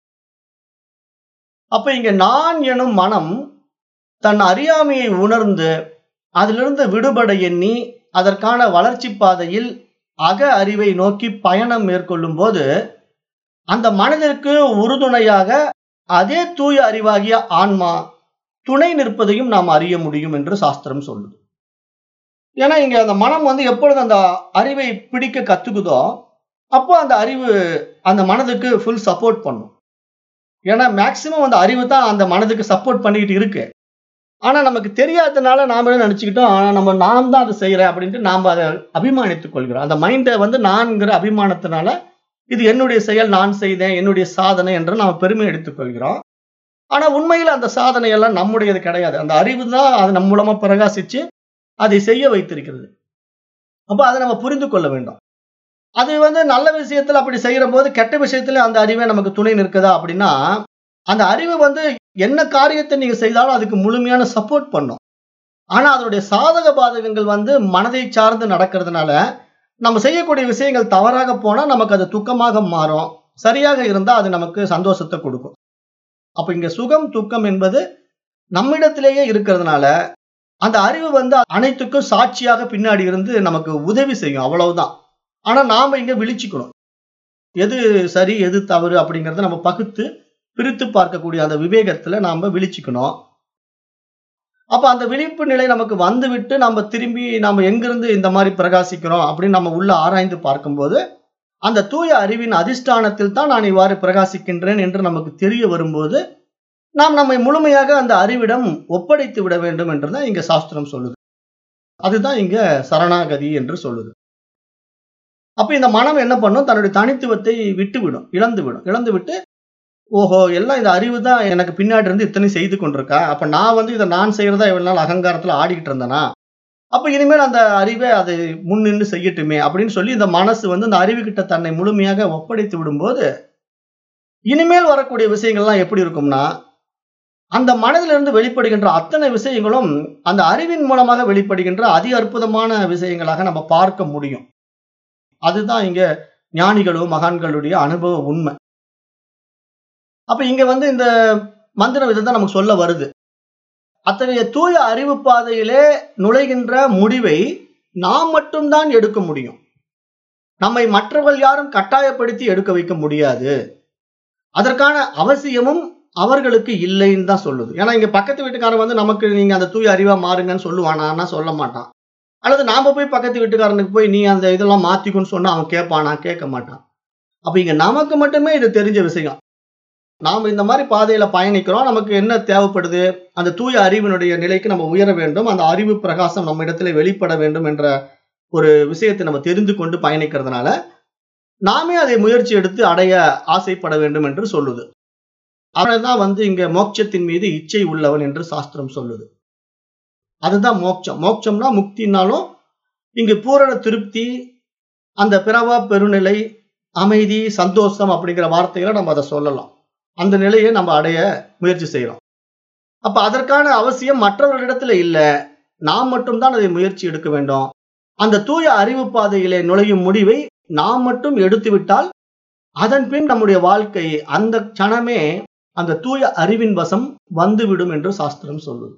அப்ப இங்க நான் எனும் மனம் தன் அறியாமையை உணர்ந்து அதிலிருந்து விடுபட எண்ணி அதற்கான வளர்ச்சி பாதையில் அக அறிவை நோக்கி பயணம் மேற்கொள்ளும் போது அந்த மனதிற்கு உறுதுணையாக அதே தூய அறிவாகிய ஆன்மா துணை நிற்பதையும் நாம் அறிய முடியும் என்று சாஸ்திரம் சொல்லுது ஏன்னா இங்க அந்த மனம் வந்து எப்பொழுது அந்த அறிவை பிடிக்க கத்துக்குதோ அப்போ அந்த அறிவு அந்த மனதுக்கு ஃபுல் சப்போர்ட் பண்ணும் ஏன்னா மேக்சிமம் அந்த அறிவு தான் அந்த மனதுக்கு சப்போர்ட் பண்ணிக்கிட்டு இருக்கு ஆனா நமக்கு தெரியாததுனால நாம என்ன நினைச்சுக்கிட்டோம் ஆனா நம்ம நான் தான் அதை செய்யறேன் அப்படின்ட்டு நாம அதை அபிமானித்துக் கொள்கிறோம் அந்த மைண்டை வந்து நான்கிற அபிமானத்தினால இது என்னுடைய செயல் நான் செய்தேன் என்னுடைய சாதனை என்று நாம் பெருமை எடுத்துக் கொள்கிறோம் ஆனா உண்மையில் அந்த சாதனை எல்லாம் நம்முடையது கிடையாது அந்த அறிவு தான் அது நம் மூலமா பிரகாசிச்சு அதை செய்ய வைத்திருக்கிறது அப்ப அதை நம்ம புரிந்து கொள்ள வேண்டும் அது வந்து நல்ல விஷயத்துல அப்படி செய்யற போது கெட்ட விஷயத்துல அந்த அறிவே நமக்கு துணை நிற்குதா அப்படின்னா அந்த அறிவு வந்து என்ன காரியத்தை நீங்க செய்தாலும் அதுக்கு முழுமையான சப்போர்ட் பண்ணும் ஆனா அதனுடைய சாதக பாதகங்கள் வந்து மனதை சார்ந்து நடக்கிறதுனால நம்ம செய்யக்கூடிய விஷயங்கள் தவறாக போனா நமக்கு அது துக்கமாக மாறும் சரியாக இருந்தா அது நமக்கு சந்தோஷத்தை கொடுக்கும் அப்ப இங்க சுகம் துக்கம் என்பது நம்மிடத்திலேயே இருக்கிறதுனால அந்த அறிவு வந்து அனைத்துக்கும் சாட்சியாக பின்னாடி இருந்து நமக்கு உதவி செய்யும் அவ்வளவுதான் ஆனா நாம இங்க விழிச்சுக்கணும் எது சரி எது தவறு அப்படிங்கறத நம்ம பகுத்து பிரித்து பார்க்கக்கூடிய அந்த விவேகத்துல நாம விழிச்சுக்கணும் அப்ப அந்த விழிப்பு நிலை நமக்கு வந்து விட்டு நம்ம திரும்பி நம்ம எங்கிருந்து இந்த மாதிரி பிரகாசிக்கிறோம் அப்படின்னு நம்ம உள்ள ஆராய்ந்து பார்க்கும்போது அந்த தூய அறிவின் அதிஷ்டானத்தில் தான் நான் இவ்வாறு பிரகாசிக்கின்றேன் என்று நமக்கு தெரிய வரும்போது நாம் நம்மை முழுமையாக அந்த அறிவிடம் ஒப்படைத்து விட வேண்டும் என்றுதான் இங்க சாஸ்திரம் சொல்லுது அதுதான் இங்க சரணாகதி என்று சொல்லுது அப்ப இந்த மனம் என்ன பண்ணும் தன்னுடைய தனித்துவத்தை விட்டுவிடும் இழந்து விடும் இழந்து விட்டு ஓஹோ எல்லாம் இந்த அறிவு தான் எனக்கு பின்னாடி இருந்து இத்தனை செய்து கொண்டிருக்கா அப்ப நான் வந்து இதை நான் செய்யறதா இவ்வளவு நாள் அகங்காரத்துல ஆடிக்கிட்டு இருந்தேனா அப்ப இனிமேல் அந்த அறிவை அது முன்னின்று செய்யட்டுமே அப்படின்னு சொல்லி இந்த மனசு வந்து அந்த அறிவு கிட்ட தன்னை முழுமையாக ஒப்படைத்து விடும்போது இனிமேல் வரக்கூடிய விஷயங்கள்லாம் எப்படி இருக்கும்னா அந்த மனதிலிருந்து வெளிப்படுகின்ற அத்தனை விஷயங்களும் அந்த அறிவின் மூலமாக வெளிப்படுகின்ற அதி அற்புதமான விஷயங்களாக நம்ம பார்க்க முடியும் அதுதான் இங்க ஞானிகளும் மகான்களுடைய அனுபவ உண்மை அப்ப இங்க வந்து இந்த மந்திரம் இதுதான் நமக்கு சொல்ல வருது அத்தகைய தூய அறிவு பாதையிலே நுழைகின்ற முடிவை நாம் மட்டும்தான் எடுக்க முடியும் நம்மை மற்றவர்கள் யாரும் கட்டாயப்படுத்தி எடுக்க வைக்க முடியாது அதற்கான அவசியமும் அவர்களுக்கு இல்லைன்னு தான் சொல்லுது ஏன்னா இங்க பக்கத்து வீட்டுக்காரன் வந்து நமக்கு நீங்க அந்த தூய அறிவா மாறுங்கன்னு சொல்லுவானா சொல்ல மாட்டான் அல்லது நாம போய் பக்கத்து வீட்டுக்காரனுக்கு போய் நீ அந்த இதெல்லாம் மாத்திக்குன்னு சொன்னா அவன் கேட்பானா கேட்க மாட்டான் அப்ப இங்க நமக்கு மட்டுமே இது தெரிஞ்ச விஷயம் நாம இந்த மாதிரி பாதையில பயணிக்கிறோம் நமக்கு என்ன தேவைப்படுது அந்த தூய அறிவினுடைய நிலைக்கு நம்ம உயர வேண்டும் அந்த அறிவு பிரகாசம் நம்ம இடத்துல வெளிப்பட வேண்டும் என்ற ஒரு விஷயத்தை நம்ம தெரிந்து கொண்டு பயணிக்கிறதுனால நாமே அதை முயற்சி எடுத்து அடைய ஆசைப்பட வேண்டும் என்று சொல்லுது அவனதான் வந்து இங்க மோட்சத்தின் மீது இச்சை உள்ளவன் என்று சாஸ்திரம் சொல்லுது அதுதான் மோட்சம் மோட்சம்னா முக்தினாலும் இங்கு பூரண திருப்தி அந்த பிறவா பெருநிலை அமைதி சந்தோஷம் அப்படிங்கிற வார்த்தைகளை நம்ம அதை சொல்லலாம் அந்த நிலையை நம்ம அடைய முயற்சி செய்யறோம் அப்ப அதற்கான அவசியம் மற்றவர்களிடத்துல இல்ல நாம் மட்டும்தான் அதை முயற்சி எடுக்க வேண்டும் அந்த தூய அறிவு பாதையிலே நுழையும் முடிவை நாம் மட்டும் எடுத்துவிட்டால் அதன் பின் நம்முடைய வாழ்க்கை அந்த கணமே அந்த தூய அறிவின் வசம் வந்துவிடும் என்று சாஸ்திரம் சொல்லுது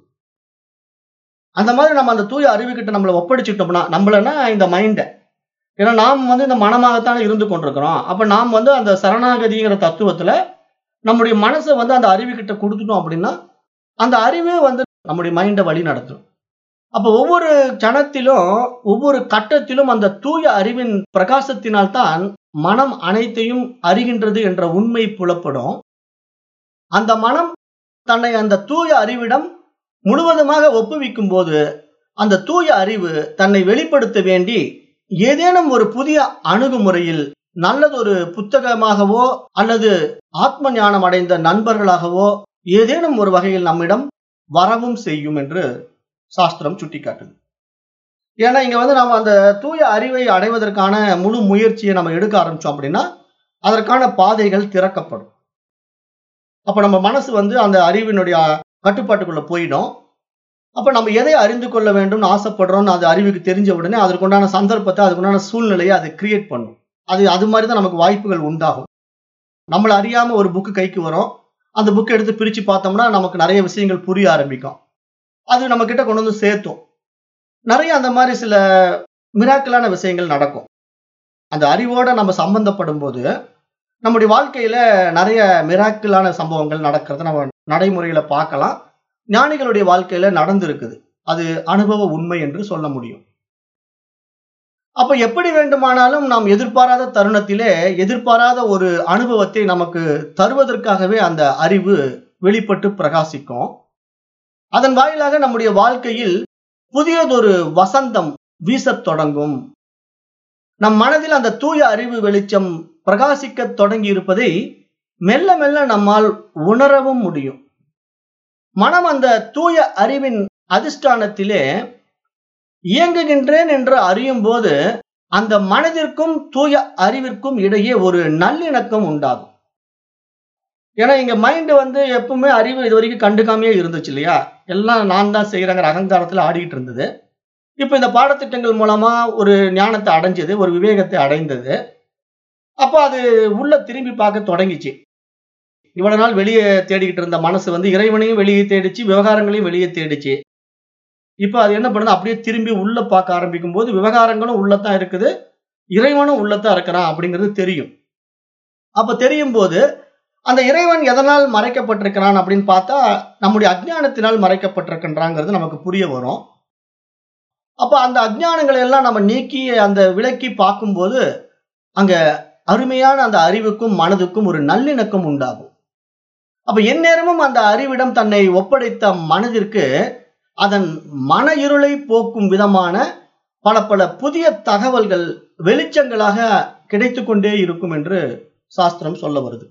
அந்த மாதிரி நம்ம அந்த தூய அறிவு கிட்ட நம்மளை ஒப்படைச்சிட்டோம்னா நம்மளனா இந்த மைண்டை ஏன்னா நாம் வந்து இந்த மனமாகத்தானே இருந்து கொண்டிருக்கிறோம் அப்ப நாம் வந்து அந்த சரணாகதிங்கிற தத்துவத்துல நம்முடைய மனசை வந்து அந்த அறிவு கிட்ட கொடுத்துட்டோம் அப்படின்னா அந்த அறிவே வந்து நம்முடைய மைண்டை வழி நடத்தும் அப்ப ஒவ்வொரு கணத்திலும் ஒவ்வொரு கட்டத்திலும் அந்த தூய அறிவின் பிரகாசத்தினால் தான் மனம் அனைத்தையும் அறிகின்றது என்ற உண்மை புலப்படும் அந்த மனம் தன்னை அந்த தூய அறிவிடம் முழுவதுமாக ஒப்புவிக்கும் போது அந்த தூய அறிவு தன்னை வெளிப்படுத்த வேண்டி ஏதேனும் ஒரு புதிய அணுகுமுறையில் நல்லதொரு புத்தகமாகவோ அல்லது ஆத்ம ஞானம் அடைந்த நண்பர்களாகவோ ஏதேனும் ஒரு வகையில் நம்மிடம் வரவும் செய்யும் என்று சாஸ்திரம் சுட்டிக்காட்டுது ஏன்னா இங்க வந்து நம்ம அந்த தூய அறிவை அடைவதற்கான முழு முயற்சியை நம்ம எடுக்க ஆரம்பிச்சோம் அப்படின்னா அதற்கான பாதைகள் திறக்கப்படும் அப்ப நம்ம மனசு வந்து அந்த அறிவினுடைய கட்டுப்பாட்டுக்குள்ள போயிடும் அப்ப நம்ம எதை அறிந்து கொள்ள வேண்டும்னு ஆசைப்படுறோம்னு அது அறிவுக்கு தெரிஞ்ச உடனே அதற்குண்டான சந்தர்ப்பத்தை அதுக்குண்டான சூழ்நிலையை அது கிரியேட் பண்ணும் அது அது மாதிரி தான் நமக்கு வாய்ப்புகள் உண்டாகும் நம்மள அறியாம ஒரு புக்கு கைக்கு வரும் அந்த புக்கை எடுத்து பிரிச்சு பார்த்தோம்னா நமக்கு நிறைய விஷயங்கள் புரிய ஆரம்பிக்கும் அது நம்ம கிட்ட கொண்டு வந்து சேர்த்தும் நிறைய அந்த மாதிரி சில மிராக்கலான விஷயங்கள் நடக்கும் அந்த அறிவோட நம்ம சம்பந்தப்படும் போது நம்முடைய வாழ்க்கையில நிறைய மிராக்கலான சம்பவங்கள் நடக்கிறத நம்ம நடைமுறையில பார்க்கலாம் ஞானிகளுடைய வாழ்க்கையில நடந்திருக்குது அது அனுபவ உண்மை என்று சொல்ல முடியும் அப்ப எப்படி வேண்டுமானாலும் நாம் எதிர்பாராத தருணத்திலே எதிர்பாராத ஒரு அனுபவத்தை நமக்கு தருவதற்காகவே அந்த அறிவு வெளிப்பட்டு பிரகாசிக்கும் அதன் வாயிலாக நம்முடைய வாழ்க்கையில் புதியதொரு வசந்தம் வீசத் தொடங்கும் நம் மனதில் அந்த தூய அறிவு வெளிச்சம் பிரகாசிக்க தொடங்கி இருப்பதை மெல்ல மெல்ல நம்மால் உணரவும் முடியும் மனம் அந்த தூய அறிவின் அதிஷ்டானத்திலே இயங்குகின்றேன் என்று அறியும் போது அந்த மனதிற்கும் தூய அறிவிற்கும் இடையே ஒரு நல்லிணக்கம் உண்டாகும் ஏன்னா இங்க மைண்ட் வந்து எப்பவுமே அறிவு இது வரைக்கும் கண்டுக்காமையே இருந்துச்சு இல்லையா எல்லாம் நான் தான் செய்யறேங்கிற அகங்காரத்துல ஆடிக்கிட்டு இருந்தது இப்ப இந்த பாடத்திட்டங்கள் மூலமா ஒரு ஞானத்தை அடைஞ்சது ஒரு விவேகத்தை அடைந்தது அப்போ அது உள்ள திரும்பி பார்க்க தொடங்கிச்சு இவ்வளவு நாள் வெளியே தேடிக்கிட்டு இருந்த மனசு வந்து இறைவனையும் வெளியே தேடிச்சு விவகாரங்களையும் வெளியே தேடிச்சு இப்போ அது என்ன பண்ணுது அப்படியே திரும்பி உள்ள பார்க்க ஆரம்பிக்கும் போது விவகாரங்களும் உள்ளத்தான் இருக்குது இறைவனும் உள்ளத்தான் இருக்கிறான் அப்படிங்கிறது தெரியும் அப்ப தெரியும் போது அந்த இறைவன் எதனால் மறைக்கப்பட்டிருக்கிறான் அப்படின்னு பார்த்தா நம்முடைய அஜ்ஞானத்தினால் மறைக்கப்பட்டிருக்கின்றாங்கிறது நமக்கு புரிய வரும் அப்ப அந்த அஜ்ஞானங்களை எல்லாம் நம்ம நீக்கி அந்த விலக்கி பார்க்கும்போது அங்க அருமையான அந்த அறிவுக்கும் மனதுக்கும் ஒரு நல்லிணக்கம் உண்டாகும் அப்ப எந்நேரமும் அந்த அறிவிடம் தன்னை ஒப்படைத்த மனதிற்கு அதன் மன இருளை போக்கும் விதமான பல பல புதிய தகவல்கள் வெளிச்சங்களாக கிடைத்து கொண்டே இருக்கும் என்று சாஸ்திரம் சொல்ல வருது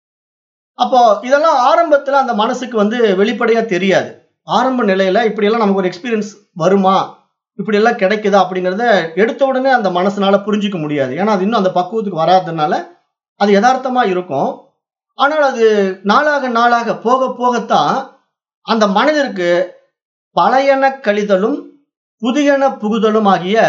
அப்போ இதெல்லாம் ஆரம்பத்துல அந்த மனசுக்கு வந்து வெளிப்படையா தெரியாது ஆரம்ப நிலையில இப்படியெல்லாம் நமக்கு ஒரு எக்ஸ்பீரியன்ஸ் வருமா இப்படி எல்லாம் கிடைக்குதா அப்படிங்கிறத எடுத்த உடனே அந்த மனசுனால புரிஞ்சுக்க முடியாது ஏன்னா அது இன்னும் அந்த பக்குவத்துக்கு வராததுனால அது யதார்த்தமா இருக்கும் ஆனால் அது நாளாக நாளாக போக போகத்தான் அந்த மனதிற்கு பழையன கழிதலும் புதியன புகுதலும் ஆகிய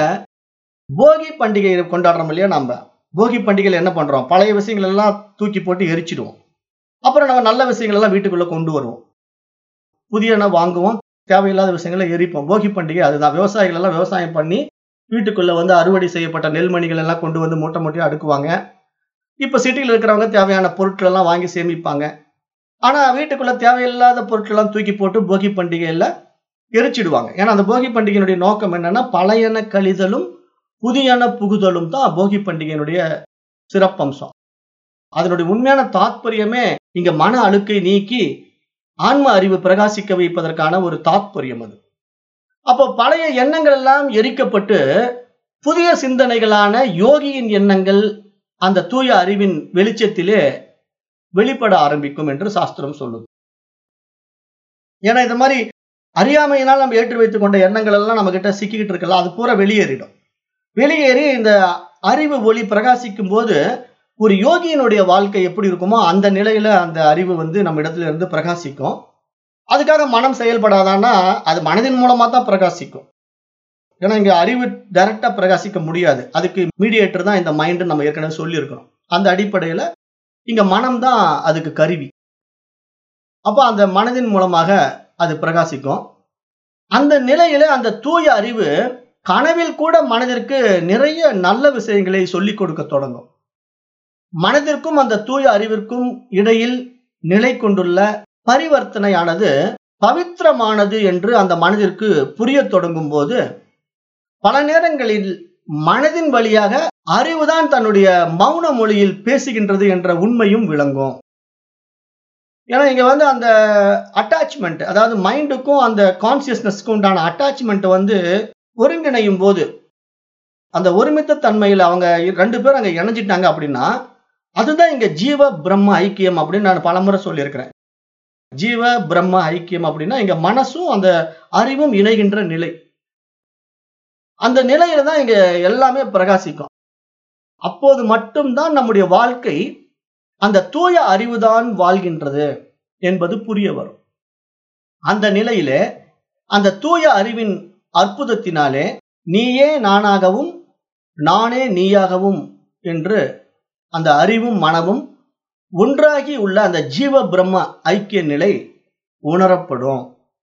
போகி பண்டிகையை கொண்டாடுறோம் இல்லையா நம்ம போகி பண்டிகையில் என்ன பண்றோம் பழைய விஷயங்கள் எல்லாம் தூக்கி போட்டு எரிச்சிடுவோம் அப்புறம் நம்ம நல்ல விஷயங்கள் எல்லாம் வீட்டுக்குள்ள கொண்டு வருவோம் புதியன வாங்குவோம் தேவையில்லாத விஷயங்களை எரிப்போம் போகி பண்டிகை அதுதான் விவசாயிகள் எல்லாம் விவசாயம் பண்ணி வீட்டுக்குள்ள வந்து அறுவடை செய்யப்பட்ட நெல்மணிகள் எல்லாம் கொண்டு வந்து மூட்டை மூட்டையா அடுக்குவாங்க இப்ப சிட்டியில் இருக்கிறவங்க தேவையான பொருட்கள் எல்லாம் வாங்கி சேமிப்பாங்க ஆனா வீட்டுக்குள்ள தேவையில்லாத பொருட்கள் எல்லாம் தூக்கி போட்டு போகி பண்டிகையில எரிச்சிடுவாங்க ஏன்னா அந்த போகி பண்டிகையினுடைய நோக்கம் என்னன்னா பழையன கழிதலும் புதியன புகுதலும் தான் போகி பண்டிகையினுடைய சிறப்பம்சம் அதனுடைய உண்மையான தாத்பரியமே இங்க மன அழுக்கை நீக்கி ஆன்ம அறிவு பிரகாசிக்க வைப்பதற்கான ஒரு தாத்பரியம் அது அப்போ பழைய எண்ணங்கள் எல்லாம் எரிக்கப்பட்டு புதிய சிந்தனைகளான யோகியின் எண்ணங்கள் அந்த தூய அறிவின் வெளிச்சத்திலே வெளிப்பட ஆரம்பிக்கும் என்று சாஸ்திரம் சொல்லுது ஏன்னா இந்த மாதிரி அறியாமையினால் நம்ம ஏற்றி வைத்துக் கொண்ட எண்ணங்கள் எல்லாம் நம்ம கிட்ட சிக்கிக்கிட்டு இருக்கலாம் அது பூரா வெளியேறிடும் வெளியேறி இந்த அறிவு ஒளி பிரகாசிக்கும் போது ஒரு யோகியினுடைய வாழ்க்கை எப்படி இருக்குமோ அந்த நிலையில அந்த அறிவு வந்து நம்ம இடத்துல இருந்து பிரகாசிக்கும் அதுக்காக மனம் செயல்படாதான்னா அது மனதின் மூலமா தான் பிரகாசிக்கும் ஏன்னா இங்க அறிவு டைரக்டா பிரகாசிக்க முடியாது அதுக்கு மீடியேட்டர் தான் இந்த மைண்ட் நம்ம ஏற்கனவே சொல்லியிருக்கிறோம் அந்த அடிப்படையில இங்க மனம் தான் அதுக்கு கருவி அப்போ அந்த மனதின் மூலமாக அது பிரகாசிக்கும் அந்த நிலையில அந்த தூய அறிவு கனவில் கூட மனதிற்கு நிறைய நல்ல விஷயங்களை சொல்லிக் கொடுக்க தொடங்கும் மனதிற்கும் அந்த தூய அறிவிற்கும் இடையில் நிலை கொண்டுள்ள பரிவர்த்தனையானது பவித்திரமானது என்று அந்த மனதிற்கு புரிய தொடங்கும் போது பல நேரங்களில் மனதின் வழியாக அறிவுதான் தன்னுடைய மௌன மொழியில் பேசுகின்றது என்ற உண்மையும் விளங்கும் ஏன்னா இங்க வந்து அந்த அட்டாச்மெண்ட் அதாவது மைண்டுக்கும் அந்த கான்சியஸ்னஸ்க்கும் உண்டான அட்டாச்மெண்ட் வந்து ஒருங்கிணையும் போது அந்த ஒருமித்த தன்மையில் அவங்க ரெண்டு பேரும் அங்க இணைஞ்சிட்டாங்க அப்படின்னா அதுதான் இங்க ஜீவ பிரம்ம ஐக்கியம் அப்படின்னு நான் பலமுறை சொல்லியிருக்கிறேன் ஜீவ பிரம்ம ஐக்கியம் அப்படின்னா இங்க மனசும் அந்த அறிவும் இணைகின்ற நிலை அந்த நிலையில தான் இங்க எல்லாமே பிரகாசிக்கும் அப்போது மட்டும்தான் நம்முடைய வாழ்க்கை அந்த தூய அறிவுதான் வாழ்கின்றது என்பது புரிய வரும் அந்த நிலையிலே அந்த தூய அறிவின் அற்புதத்தினாலே நீயே நானாகவும் நானே நீயாகவும் என்று அந்த அறிவும் மனமும் ஒன்றாகி உள்ள அந்த ஜீவ பிரம்ம ஐக்கிய நிலை உணரப்படும்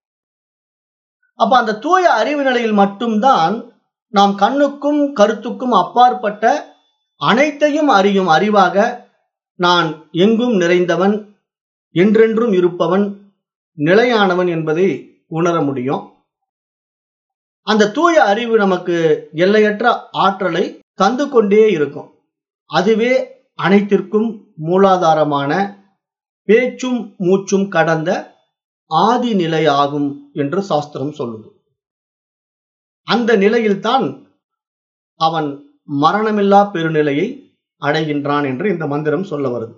அப்ப அந்த தூய அறிவு நிலையில் மட்டும்தான் நாம் கண்ணுக்கும் கருத்துக்கும் அப்பாற்பட்ட அனைத்தையும் அறியும் அறிவாக நான் எங்கும் நிறைந்தவன் என்றென்றும் இருப்பவன் நிலையானவன் என்பதை உணர முடியும் அந்த தூய அறிவு நமக்கு எல்லையற்ற ஆற்றலை தந்து கொண்டே இருக்கும் அதுவே அனைத்திற்கும் மூலாதாரமான பேச்சும் மூச்சும் கடந்த ஆதி நிலை ஆகும் என்று சாஸ்திரம் சொல்லுது அந்த நிலையில்தான் அவன் மரணமில்லா பெருநிலையை அடைகின்றான் என்று இந்த மந்திரம் சொல்ல வருது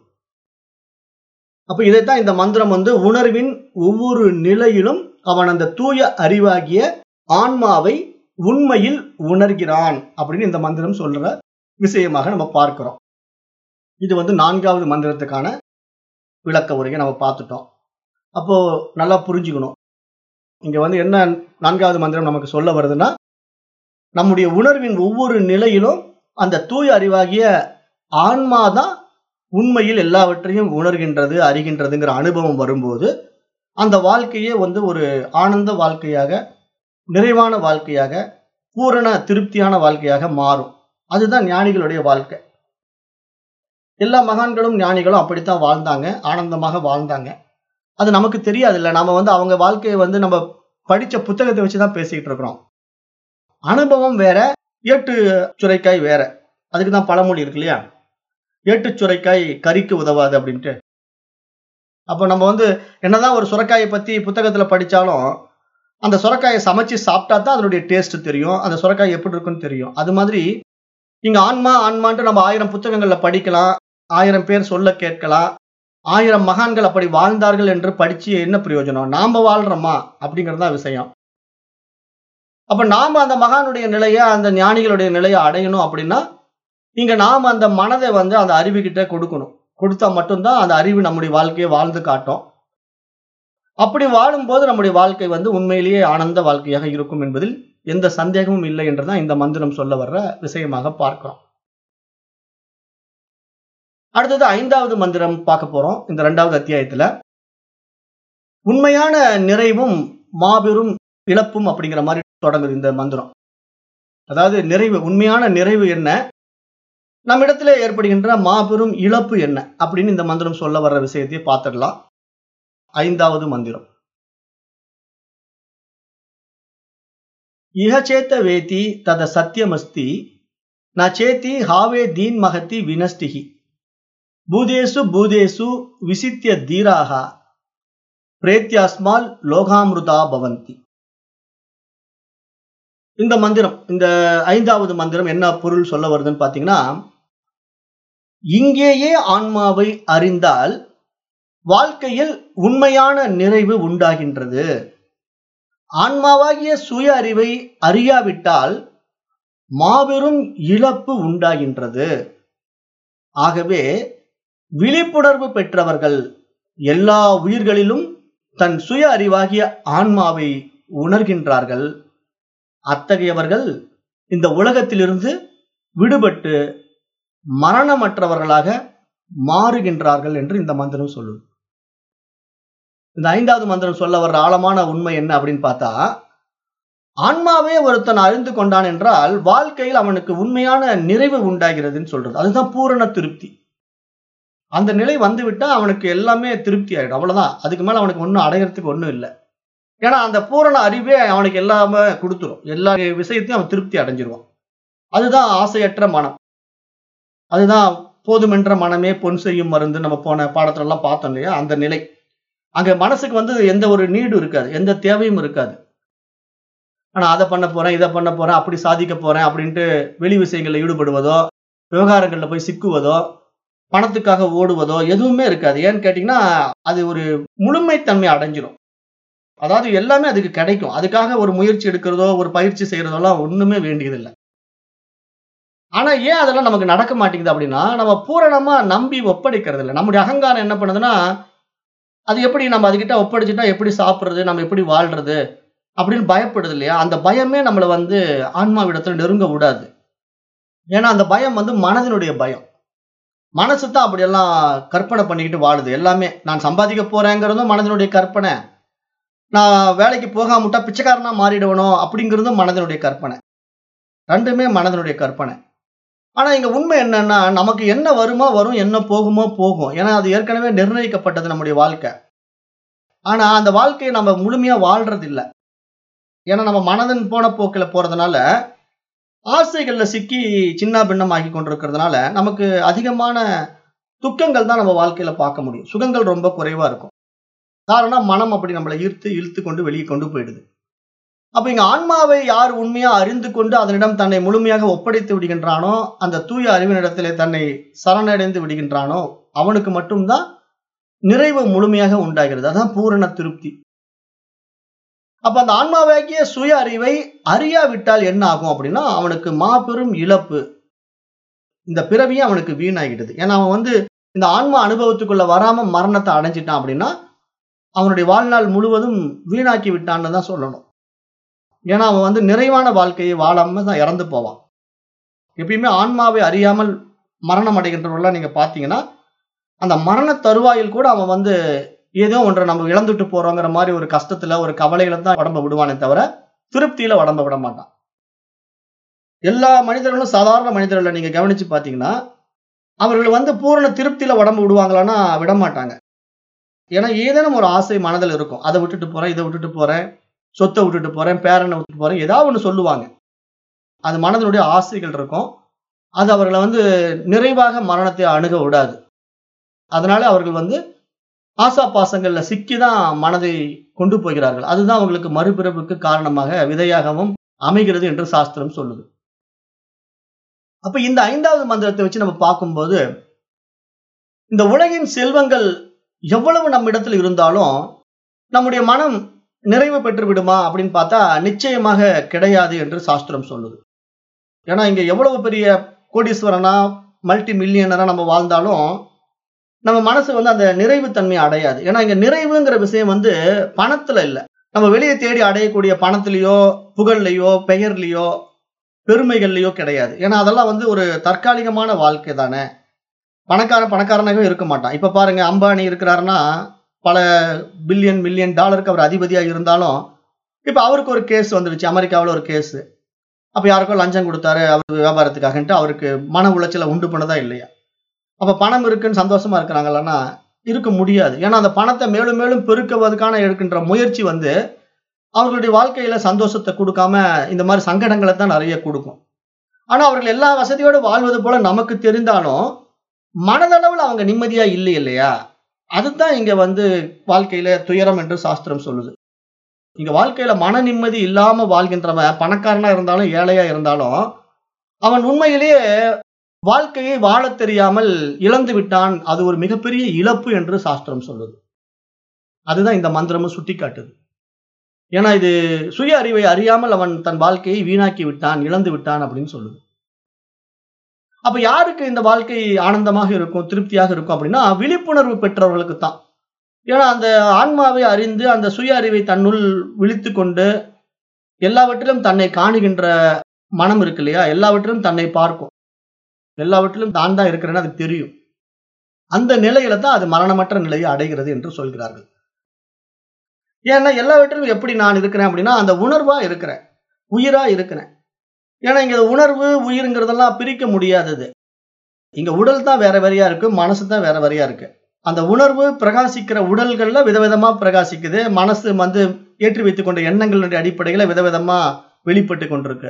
அப்ப இதைத்தான் இந்த மந்திரம் வந்து உணர்வின் ஒவ்வொரு நிலையிலும் அவன் அந்த தூய அறிவாகிய ஆன்மாவை உண்மையில் உணர்கிறான் அப்படின்னு இந்த மந்திரம் சொல்ற விஷயமாக நம்ம பார்க்கிறோம் இது வந்து நான்காவது மந்திரத்துக்கான விளக்க உரையை நம்ம பார்த்துட்டோம் அப்போ நல்லா புரிஞ்சுக்கணும் இங்க வந்து என்ன நான்காவது மந்திரம் நமக்கு சொல்ல வருதுன்னா நம்முடைய உணர்வின் ஒவ்வொரு நிலையிலும் அந்த தூய அறிவாகிய ஆன்மாதான் உண்மையில் எல்லாவற்றையும் உணர்கின்றது அறிகின்றதுங்கிற அனுபவம் வரும்போது அந்த வாழ்க்கையே வந்து ஒரு ஆனந்த வாழ்க்கையாக நிறைவான வாழ்க்கையாக பூரண திருப்தியான வாழ்க்கையாக மாறும் அதுதான் ஞானிகளுடைய வாழ்க்கை எல்லா மகான்களும் ஞானிகளும் அப்படித்தான் வாழ்ந்தாங்க ஆனந்தமாக வாழ்ந்தாங்க அது நமக்கு தெரியாது இல்லை நம்ம வந்து அவங்க வாழ்க்கையை வந்து நம்ம படிச்ச புத்தகத்தை வச்சுதான் பேசிக்கிட்டு இருக்கிறோம் அனுபவம் வேற ஏட்டு சுரைக்காய் வேற அதுக்கு தான் பழமொழி இருக்கு இல்லையா ஏட்டு சுரைக்காய் கறிக்கு உதவாது அப்படின்ட்டு அப்போ நம்ம வந்து என்னதான் ஒரு சுரைக்காயை பத்தி புத்தகத்துல படிச்சாலும் அந்த சுரைக்காயை சமைச்சு சாப்பிட்டா தான் அதனுடைய டேஸ்ட் தெரியும் அந்த சுரைக்காய் எப்படி இருக்குன்னு தெரியும் அது மாதிரி இங்க ஆன்மா ஆன்மான்ட்டு நம்ம ஆயிரம் புத்தகங்கள்ல படிக்கலாம் ஆயிரம் பேர் சொல்ல கேட்கலாம் ஆயிரம் மகான்கள் அப்படி வாழ்ந்தார்கள் என்று படிச்சு என்ன பிரயோஜனம் நாம வாழ்றோமா அப்படிங்கிறது தான் விஷயம் அப்ப நாம அந்த மகானுடைய நிலைய அந்த ஞானிகளுடைய நிலையை அடையணும் அப்படின்னா இங்க நாம அந்த மனதை வந்து அந்த அறிவு கிட்ட கொடுக்கணும் கொடுத்தா மட்டும்தான் அந்த அறிவு நம்முடைய வாழ்க்கையை வாழ்ந்து காட்டும் அப்படி வாழும்போது நம்முடைய வாழ்க்கை வந்து உண்மையிலேயே ஆனந்த வாழ்க்கையாக இருக்கும் என்பதில் எந்த சந்தேகமும் இல்லை என்றுதான் இந்த மந்திரம் சொல்ல வர்ற விஷயமாக பார்க்கிறோம் அடுத்தது ஐந்தாவது மந்திரம் பார்க்க போறோம் இந்த இரண்டாவது அத்தியாயத்துல உண்மையான நிறைவும் மாபெரும் இழப்பும் அப்படிங்கிற மாதிரி தொடங்குது இந்த மந்திரம் அதாவது நிறைவு உண்மையான நிறைவு என்ன நம்மிடத்துல ஏற்படுகின்ற மாபெரும் இழப்பு என்ன அப்படின்னு இந்த மந்திரம் சொல்ல வர்ற விஷயத்தையே பார்த்துடலாம் ஐந்தாவது மந்திரம் இஹச்சேத்த வேதி தத சத்தியமஸ்தி ந சேத்தி ஹாவே தீன் மகத்தி வினஷ்டிகி பூதேசு பூதேசு விசித்திய தீராக பிரேத்யாஸ்மால் லோகாமிருதா பவந்தி இந்த மந்திரம் இந்த ஐந்தாவது மந்திரம் என்ன பொருள் சொல்ல வருதுன்னு பாத்தீங்கன்னா இங்கேயே ஆன்மாவை அறிந்தால் வாழ்க்கையில் உண்மையான நிறைவு உண்டாகின்றது ஆன்மாவாகிய சுய அறிவை அறியாவிட்டால் மாபெரும் இழப்பு உண்டாகின்றது ஆகவே விழிப்புணர்வு பெற்றவர்கள் எல்லா உயிர்களிலும் தன் சுய அறிவாகிய ஆன்மாவை உணர்கின்றார்கள் அத்தகையவர்கள் இந்த உலகத்திலிருந்து விடுபட்டு மரணமற்றவர்களாக மாறுகின்றார்கள் என்று இந்த மந்திரம் சொல்லுது இந்த ஐந்தாவது மந்திரம் சொல்ல வர்ற ஆழமான உண்மை என்ன அப்படின்னு பார்த்தா ஆன்மாவே ஒருத்தன் அறிந்து கொண்டான் என்றால் வாழ்க்கையில் அவனுக்கு உண்மையான நிறைவு உண்டாகிறதுன்னு சொல்றது அதுதான் பூரண திருப்தி அந்த நிலை வந்துவிட்டா அவனுக்கு எல்லாமே திருப்தி ஆயிடும் அவ்வளவுதான் அதுக்கு மேல அவனுக்கு ஒன்றும் அடையறதுக்கு ஒன்றும் இல்லை ஏன்னா அந்த பூரண அறிவே அவனுக்கு எல்லாமே கொடுத்துரும் எல்லா விஷயத்தையும் அவன் திருப்தி அடைஞ்சிருவான் அதுதான் ஆசையற்ற மனம் அதுதான் போதுமென்ற மனமே பொன் செய்யும் மருந்து நம்ம போன பாடத்துல எல்லாம் பார்த்தோம் இல்லையா அந்த நிலை அங்க மனசுக்கு வந்து எந்த ஒரு நீடு இருக்காது எந்த தேவையும் இருக்காது ஆனா அதை பண்ண போறேன் இதை பண்ண போறேன் அப்படி சாதிக்க போறேன் அப்படின்ட்டு வெளி விஷயங்கள்ல ஈடுபடுவதோ விவகாரங்கள்ல போய் சிக்குவதோ பணத்துக்காக ஓடுவதோ எதுவுமே இருக்காது ஏன்னு கேட்டீங்கன்னா அது ஒரு முழுமைத்தன்மை அடைஞ்சிரும் அதாவது எல்லாமே அதுக்கு கிடைக்கும் அதுக்காக ஒரு முயற்சி எடுக்கிறதோ ஒரு பயிற்சி செய்யறதெல்லாம் ஒண்ணுமே வேண்டியதில்லை ஆனா ஏன் அதெல்லாம் நமக்கு நடக்க மாட்டேங்குது அப்படின்னா நம்ம பூரணமா நம்பி ஒப்படைக்கிறது இல்லை நம்முடைய அகங்காரம் என்ன பண்ணுதுன்னா அது எப்படி நம்ம அதுகிட்ட ஒப்படைச்சிட்டா எப்படி சாப்பிடுறது நம்ம எப்படி வாழ்றது அப்படின்னு பயப்படுது இல்லையா அந்த பயமே நம்மளை வந்து ஆன்மாவிடத்துல நெருங்க விடாது ஏன்னா அந்த பயம் வந்து மனதினுடைய பயம் மனசு தான் அப்படியெல்லாம் கற்பனை பண்ணிக்கிட்டு வாழுது எல்லாமே நான் சம்பாதிக்க போறேங்கிறதும் மனதினுடைய கற்பனை நான் வேலைக்கு போகாம விட்டா பிச்சைக்காரனா மாறிடுவனோ அப்படிங்கிறதும் மனதினுடைய கற்பனை ரெண்டுமே மனதினுடைய கற்பனை ஆனா இங்க உண்மை என்னன்னா நமக்கு என்ன வருமோ வரும் என்ன போகுமோ போகும் ஏன்னா அது ஏற்கனவே நிர்ணயிக்கப்பட்டது நம்முடைய வாழ்க்கை ஆனா அந்த வாழ்க்கையை நம்ம முழுமையா வாழ்றது இல்லை ஏன்னா நம்ம மனதன் போன போக்கில் போறதுனால ஆசைகள்ல சிக்கி சின்ன பின்னமாக்கி கொண்டிருக்கிறதுனால நமக்கு அதிகமான துக்கங்கள் தான் நம்ம வாழ்க்கையில பார்க்க முடியும் சுகங்கள் ரொம்ப குறைவா இருக்கும் காரணம் மனம் அப்படி நம்மளை ஈர்த்து இழுத்து கொண்டு வெளியே கொண்டு போயிடுது அப்ப இங்க ஆன்மாவை யார் உண்மையா அறிந்து கொண்டு அதனிடம் தன்னை முழுமையாக ஒப்படைத்து விடுகின்றானோ அந்த தூய அறிவினிடத்திலே தன்னை சரணடைந்து விடுகின்றானோ அவனுக்கு மட்டும்தான் நிறைவு முழுமையாக உண்டாகிறது அதான் பூரண திருப்தி அப்ப அந்த ஆன்மாவாகிய சுய அறிவை அறியாவிட்டால் என்ன ஆகும் அப்படின்னா அவனுக்கு மாபெரும் இழப்பு இந்த பிறவியே அவனுக்கு வீணாகிடுது ஏன்னா அவன் வந்து இந்த ஆன்மா அனுபவத்துக்குள்ள வராம மரணத்தை அடைஞ்சிட்டான் அப்படின்னா அவனுடைய வாழ்நாள் முழுவதும் வீணாக்கி விட்டான்னு தான் சொல்லணும் ஏன்னா அவன் வந்து நிறைவான வாழ்க்கையை வாழாம தான் இறந்து போவான் எப்பயுமே ஆன்மாவை அறியாமல் மரணம் அடைகின்றவர்கள்லாம் நீங்க பாத்தீங்கன்னா அந்த மரண தருவாயில் கூட அவன் வந்து ஏதோ ஒன்றை நம்ம இழந்துட்டு போறோங்கிற மாதிரி ஒரு கஷ்டத்துல ஒரு கவலையில தான் உடம்ப விடுவானே தவிர திருப்தியில உடம்ப விட மாட்டான் எல்லா மனிதர்களும் சாதாரண மனிதர்களை நீங்க கவனிச்சு பாத்தீங்கன்னா அவர்கள் வந்து பூரண திருப்தியில உடம்பு விடுவாங்களான்னா விட மாட்டாங்க ஏன்னா ஏதேனும் ஒரு ஆசை மனதில் இருக்கும் அதை விட்டுட்டு போறேன் இதை விட்டுட்டு போறேன் சொத்தை விட்டுட்டு போறேன் பேரனை விட்டுட்டு போறேன் ஏதாவது ஒன்று சொல்லுவாங்க அது மனதனுடைய ஆசைகள் இருக்கும் அது அவர்களை வந்து நிறைவாக மரணத்தை அணுக விடாது அதனால அவர்கள் வந்து ஆசா பாசங்கள்ல சிக்கிதான் மனதை கொண்டு போகிறார்கள் அதுதான் அவங்களுக்கு மறுபிறப்புக்கு காரணமாக விதையாகவும் அமைகிறது என்று சாஸ்திரம் சொல்லுது அப்ப இந்த ஐந்தாவது மந்திரத்தை வச்சு நம்ம பார்க்கும்போது இந்த உலகின் செல்வங்கள் எவ்வளவு நம்மிடத்தில் இருந்தாலும் நம்முடைய மனம் நிறைவு பெற்று விடுமா அப்படின்னு பார்த்தா நிச்சயமாக கிடையாது என்று சாஸ்திரம் சொல்லுது ஏன்னா இங்க எவ்வளவு பெரிய கோடீஸ்வரனா மல்டி மில்லியனரா நம்ம வாழ்ந்தாலும் நம்ம மனசு வந்து அந்த நிறைவு தன்மையை அடையாது ஏன்னா இங்க நிறைவுங்கிற விஷயம் வந்து பணத்துல இல்லை நம்ம வெளியே தேடி அடையக்கூடிய பணத்திலேயோ புகழ்லையோ பெயர்லையோ பெருமைகள்லையோ கிடையாது ஏன்னா அதெல்லாம் வந்து ஒரு தற்காலிகமான வாழ்க்கை தானே பணக்காரன் பணக்காரனாகவே இருக்க மாட்டான் இப்ப பாருங்க அம்பானி இருக்கிறாருன்னா பல பில்லியன் மில்லியன் டாலருக்கு அவர் அதிபதியா இருந்தாலும் இப்ப அவருக்கு ஒரு கேஸ் வந்துருச்சு அமெரிக்காவில் ஒரு கேஸ் அப்ப யாருக்கோ லஞ்சம் கொடுத்தாரு அவர் வியாபாரத்துக்காகன்ட்டு அவருக்கு மன உளைச்சலை உண்டு பண்ணதா இல்லையா அப்ப பணம் இருக்குன்னு சந்தோஷமா இருக்கிறாங்களான்னா இருக்க முடியாது ஏன்னா அந்த பணத்தை மேலும் மேலும் பெருக்குவதற்கான எடுக்கின்ற முயற்சி வந்து அவர்களுடைய வாழ்க்கையில சந்தோஷத்தை கொடுக்காம இந்த மாதிரி சங்கடங்களை தான் நிறைய கொடுக்கும் ஆனா அவர்கள் எல்லா வசதியோடு வாழ்வது போல நமக்கு தெரிந்தாலும் மனதளவுல அவங்க நிம்மதியா இல்லை இல்லையா அதுதான் இங்க வந்து வாழ்க்கையில துயரம் என்று சாஸ்திரம் சொல்லுது இங்க வாழ்க்கையில மன நிம்மதி இல்லாம வாழ்கின்றவன் பணக்காரனா இருந்தாலும் ஏழையா இருந்தாலும் அவன் உண்மையிலேயே வாழ்க்கையை வாழத் தெரியாமல் இழந்து விட்டான் அது ஒரு மிகப்பெரிய இழப்பு என்று சாஸ்திரம் சொல்லுது அதுதான் இந்த மந்திரமும் சுட்டி காட்டுது ஏன்னா இது சுய அறிவை அறியாமல் அவன் தன் வாழ்க்கையை வீணாக்கி விட்டான் இழந்து விட்டான் அப்படின்னு சொல்லுது அப்ப யாருக்கு இந்த வாழ்க்கை ஆனந்தமாக இருக்கும் திருப்தியாக இருக்கும் அப்படின்னா விழிப்புணர்வு பெற்றவர்களுக்கு தான் ஏன்னா அந்த ஆன்மாவை அறிந்து அந்த சுய அறிவை தன்னுள் விழித்து கொண்டு எல்லாவற்றிலும் தன்னை காணுகின்ற மனம் இருக்கு இல்லையா எல்லாவற்றிலும் தன்னை பார்க்கும் எல்லாவற்றிலும் தான் தான் இருக்கிறேன்னு அது தெரியும் அந்த நிலையில தான் அது மரணமற்ற நிலையை அடைகிறது என்று சொல்கிறார்கள் ஏன்னா எல்லாவற்றிலும் எப்படி நான் இருக்கிறேன் அப்படின்னா அந்த உணர்வா இருக்கிறேன் உயிரா இருக்கிறேன் ஏன்னா இங்க உணர்வு உயிருங்கிறதெல்லாம் பிரிக்க முடியாதது இங்க உடல் தான் வேற வேறையா இருக்கு மனசு தான் வேற வேறையா இருக்கு அந்த உணர்வு பிரகாசிக்கிற உடல்கள்ல விதவிதமா பிரகாசிக்குது மனசு வந்து ஏற்றி வைத்துக் கொண்ட எண்ணங்களுடைய அடிப்படையில விதவிதமா வெளிப்பட்டு கொண்டிருக்கு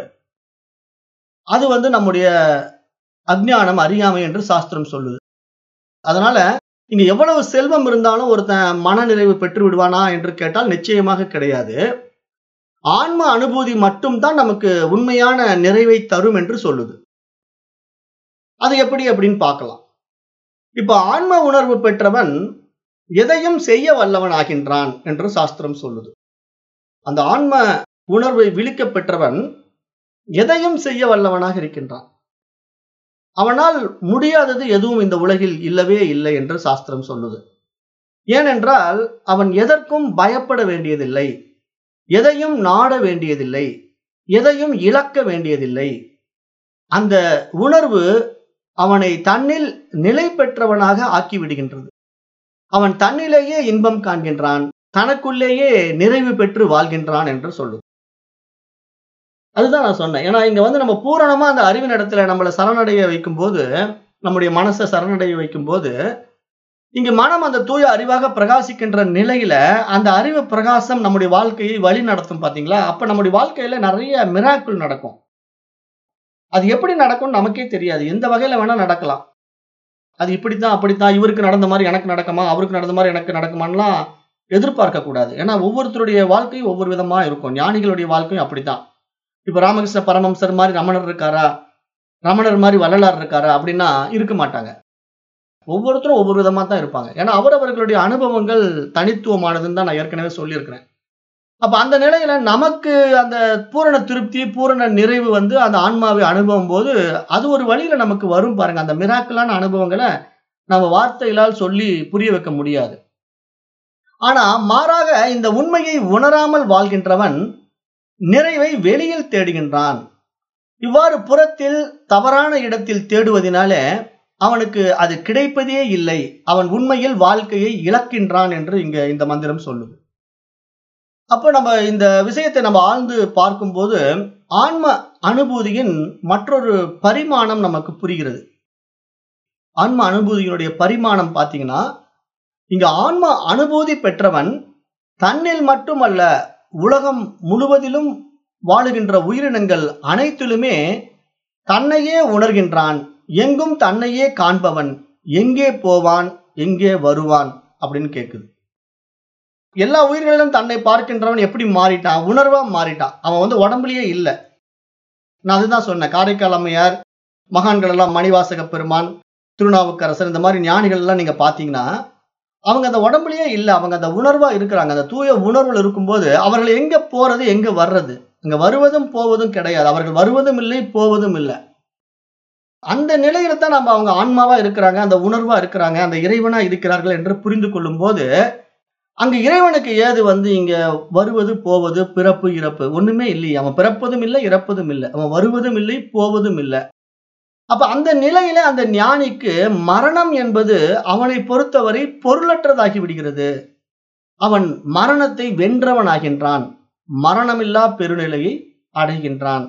அது வந்து நம்முடைய அஜ்ஞானம் அறியாமை என்று சாஸ்திரம் சொல்லுது அதனால இங்க எவ்வளவு செல்வம் இருந்தாலும் ஒருத்தன் மன நிறைவு பெற்று விடுவானா என்று கேட்டால் நிச்சயமாக கிடையாது ஆன்ம அனுபூதி மட்டும்தான் நமக்கு உண்மையான நிறைவை தரும் என்று சொல்லுது அது எப்படி அப்படின்னு பார்க்கலாம் இப்ப ஆன்ம உணர்வு பெற்றவன் எதையும் செய்ய வல்லவன் ஆகின்றான் என்று சாஸ்திரம் சொல்லுது அந்த ஆன்ம உணர்வை விழிக்க பெற்றவன் எதையும் செய்ய வல்லவனாக இருக்கின்றான் அவனால் முடியாதது எதுவும் இந்த உலகில் இல்லவே இல்லை என்று சாஸ்திரம் சொல்லுது ஏனென்றால் அவன் எதற்கும் பயப்பட வேண்டியதில்லை எதையும் நாட வேண்டியதில்லை எதையும் இழக்க வேண்டியதில்லை அந்த உணர்வு அவனை தன்னில் நிலை பெற்றவனாக ஆக்கிவிடுகின்றது அவன் தன்னிலேயே இன்பம் காண்கின்றான் தனக்குள்ளேயே நிறைவு பெற்று வாழ்கின்றான் என்று சொல்லுது அதுதான் நான் சொன்னேன் ஏன்னா இங்க வந்து நம்ம பூரணமா அந்த அறிவின் இடத்துல நம்மளை சரணடைய வைக்கும் போது நம்முடைய மனசை சரணடைய வைக்கும் போது இங்கு மனம் அந்த தூய அறிவாக பிரகாசிக்கின்ற நிலையில அந்த அறிவு பிரகாசம் நம்முடைய வாழ்க்கையை வழி நடத்தும் பாத்தீங்களா அப்ப நம்முடைய வாழ்க்கையில நிறைய மிராக்குள் நடக்கும் அது எப்படி நடக்கும் நமக்கே தெரியாது எந்த வகையில வேணா நடக்கலாம் அது இப்படித்தான் அப்படித்தான் இவருக்கு நடந்த மாதிரி எனக்கு நடக்குமா அவருக்கு நடந்த மாதிரி எனக்கு நடக்குமான்லாம் எதிர்பார்க்க கூடாது ஏன்னா ஒவ்வொருத்தருடைய வாழ்க்கையும் ஒவ்வொரு விதமா இருக்கும் ஞானிகளுடைய வாழ்க்கையும் அப்படித்தான் இப்ப ராமகிருஷ்ண பரமம்சர் மாதிரி ரமணர் இருக்காரா ரமணர் மாதிரி வள்ளலார் இருக்காரா அப்படின்னா இருக்க மாட்டாங்க ஒவ்வொருத்தரும் ஒவ்வொரு விதமா தான் இருப்பாங்க ஏன்னா அவரவர்களுடைய அனுபவங்கள் தனித்துவமானதுன்னு தான் நான் ஏற்கனவே சொல்லியிருக்கிறேன் அப்ப அந்த நிலையில நமக்கு அந்த பூரண திருப்தி பூரண நிறைவு வந்து அந்த ஆன்மாவை அனுபவம் போது அது ஒரு வழியில நமக்கு வரும் பாருங்க அந்த மிராக்கலான அனுபவங்களை நம்ம வார்த்தைகளால் சொல்லி புரிய வைக்க முடியாது ஆனா மாறாக இந்த உண்மையை உணராமல் வாழ்கின்றவன் நிறைவை வெளியில் தேடுகின்றான் இவ்வாறு புறத்தில் தவறான இடத்தில் தேடுவதனால அவனுக்கு அது கிடைப்பதே இல்லை அவன் உண்மையில் வாழ்க்கையை இழக்கின்றான் என்று இங்க இந்த மந்திரம் சொல்லுது அப்போ நம்ம இந்த விஷயத்தை நம்ம ஆழ்ந்து பார்க்கும்போது ஆன்ம அனுபூதியின் மற்றொரு பரிமாணம் நமக்கு புரிகிறது ஆன்ம அனுபூதியினுடைய பரிமாணம் பார்த்தீங்கன்னா இங்க ஆன்ம அனுபூதி பெற்றவன் தன்னில் மட்டுமல்ல உலகம் முழுவதிலும் வாழுகின்ற உயிரினங்கள் அனைத்திலுமே தன்னையே உணர்கின்றான் எங்கும் தன்னையே காண்பவன் எங்கே போவான் எங்கே வருவான் அப்படின்னு கேக்குது எல்லா உயிர்களிலும் தன்னை பார்க்கின்றவன் எப்படி மாறிட்டான் உணர்வா மாறிட்டான் அவன் வந்து உடம்புலயே இல்லை நான் அதுதான் சொன்னேன் காரைக்கால் அம்மையார் மகான்கள் எல்லாம் மணிவாசக பெருமான் திருநாவுக்கரசர் இந்த மாதிரி ஞானிகள் எல்லாம் நீங்க பாத்தீங்கன்னா அவங்க அந்த உடம்புலயே இல்லை அவங்க அந்த உணர்வா இருக்கிறாங்க அந்த தூய உணர்வுல இருக்கும்போது அவர்கள் எங்க போறது எங்க வர்றது அங்க வருவதும் போவதும் கிடையாது அவர்கள் வருவதும் இல்லை போவதும் இல்லை அந்த நிலையில தான் நம்ம அவங்க ஆன்மாவா இருக்கிறாங்க அந்த உணர்வா இருக்கிறாங்க அந்த இறைவனா இருக்கிறார்கள் என்று புரிந்து கொள்ளும் போது அங்க இறைவனுக்கு ஏது வந்து இங்க வருவது போவது பிறப்பு இறப்பு ஒண்ணுமே இல்லையே அவன் பிறப்பதும் இல்லை இறப்பதும் இல்லை அவன் வருவதும் இல்லை போவதும் இல்லை அப்ப அந்த நிலையில அந்த ஞானிக்கு மரணம் என்பது அவனை பொறுத்தவரை பொருளற்றதாகி விடுகிறது அவன் மரணத்தை வென்றவனாகின்றான் மரணமில்லா பெருநிலையை அடைகின்றான்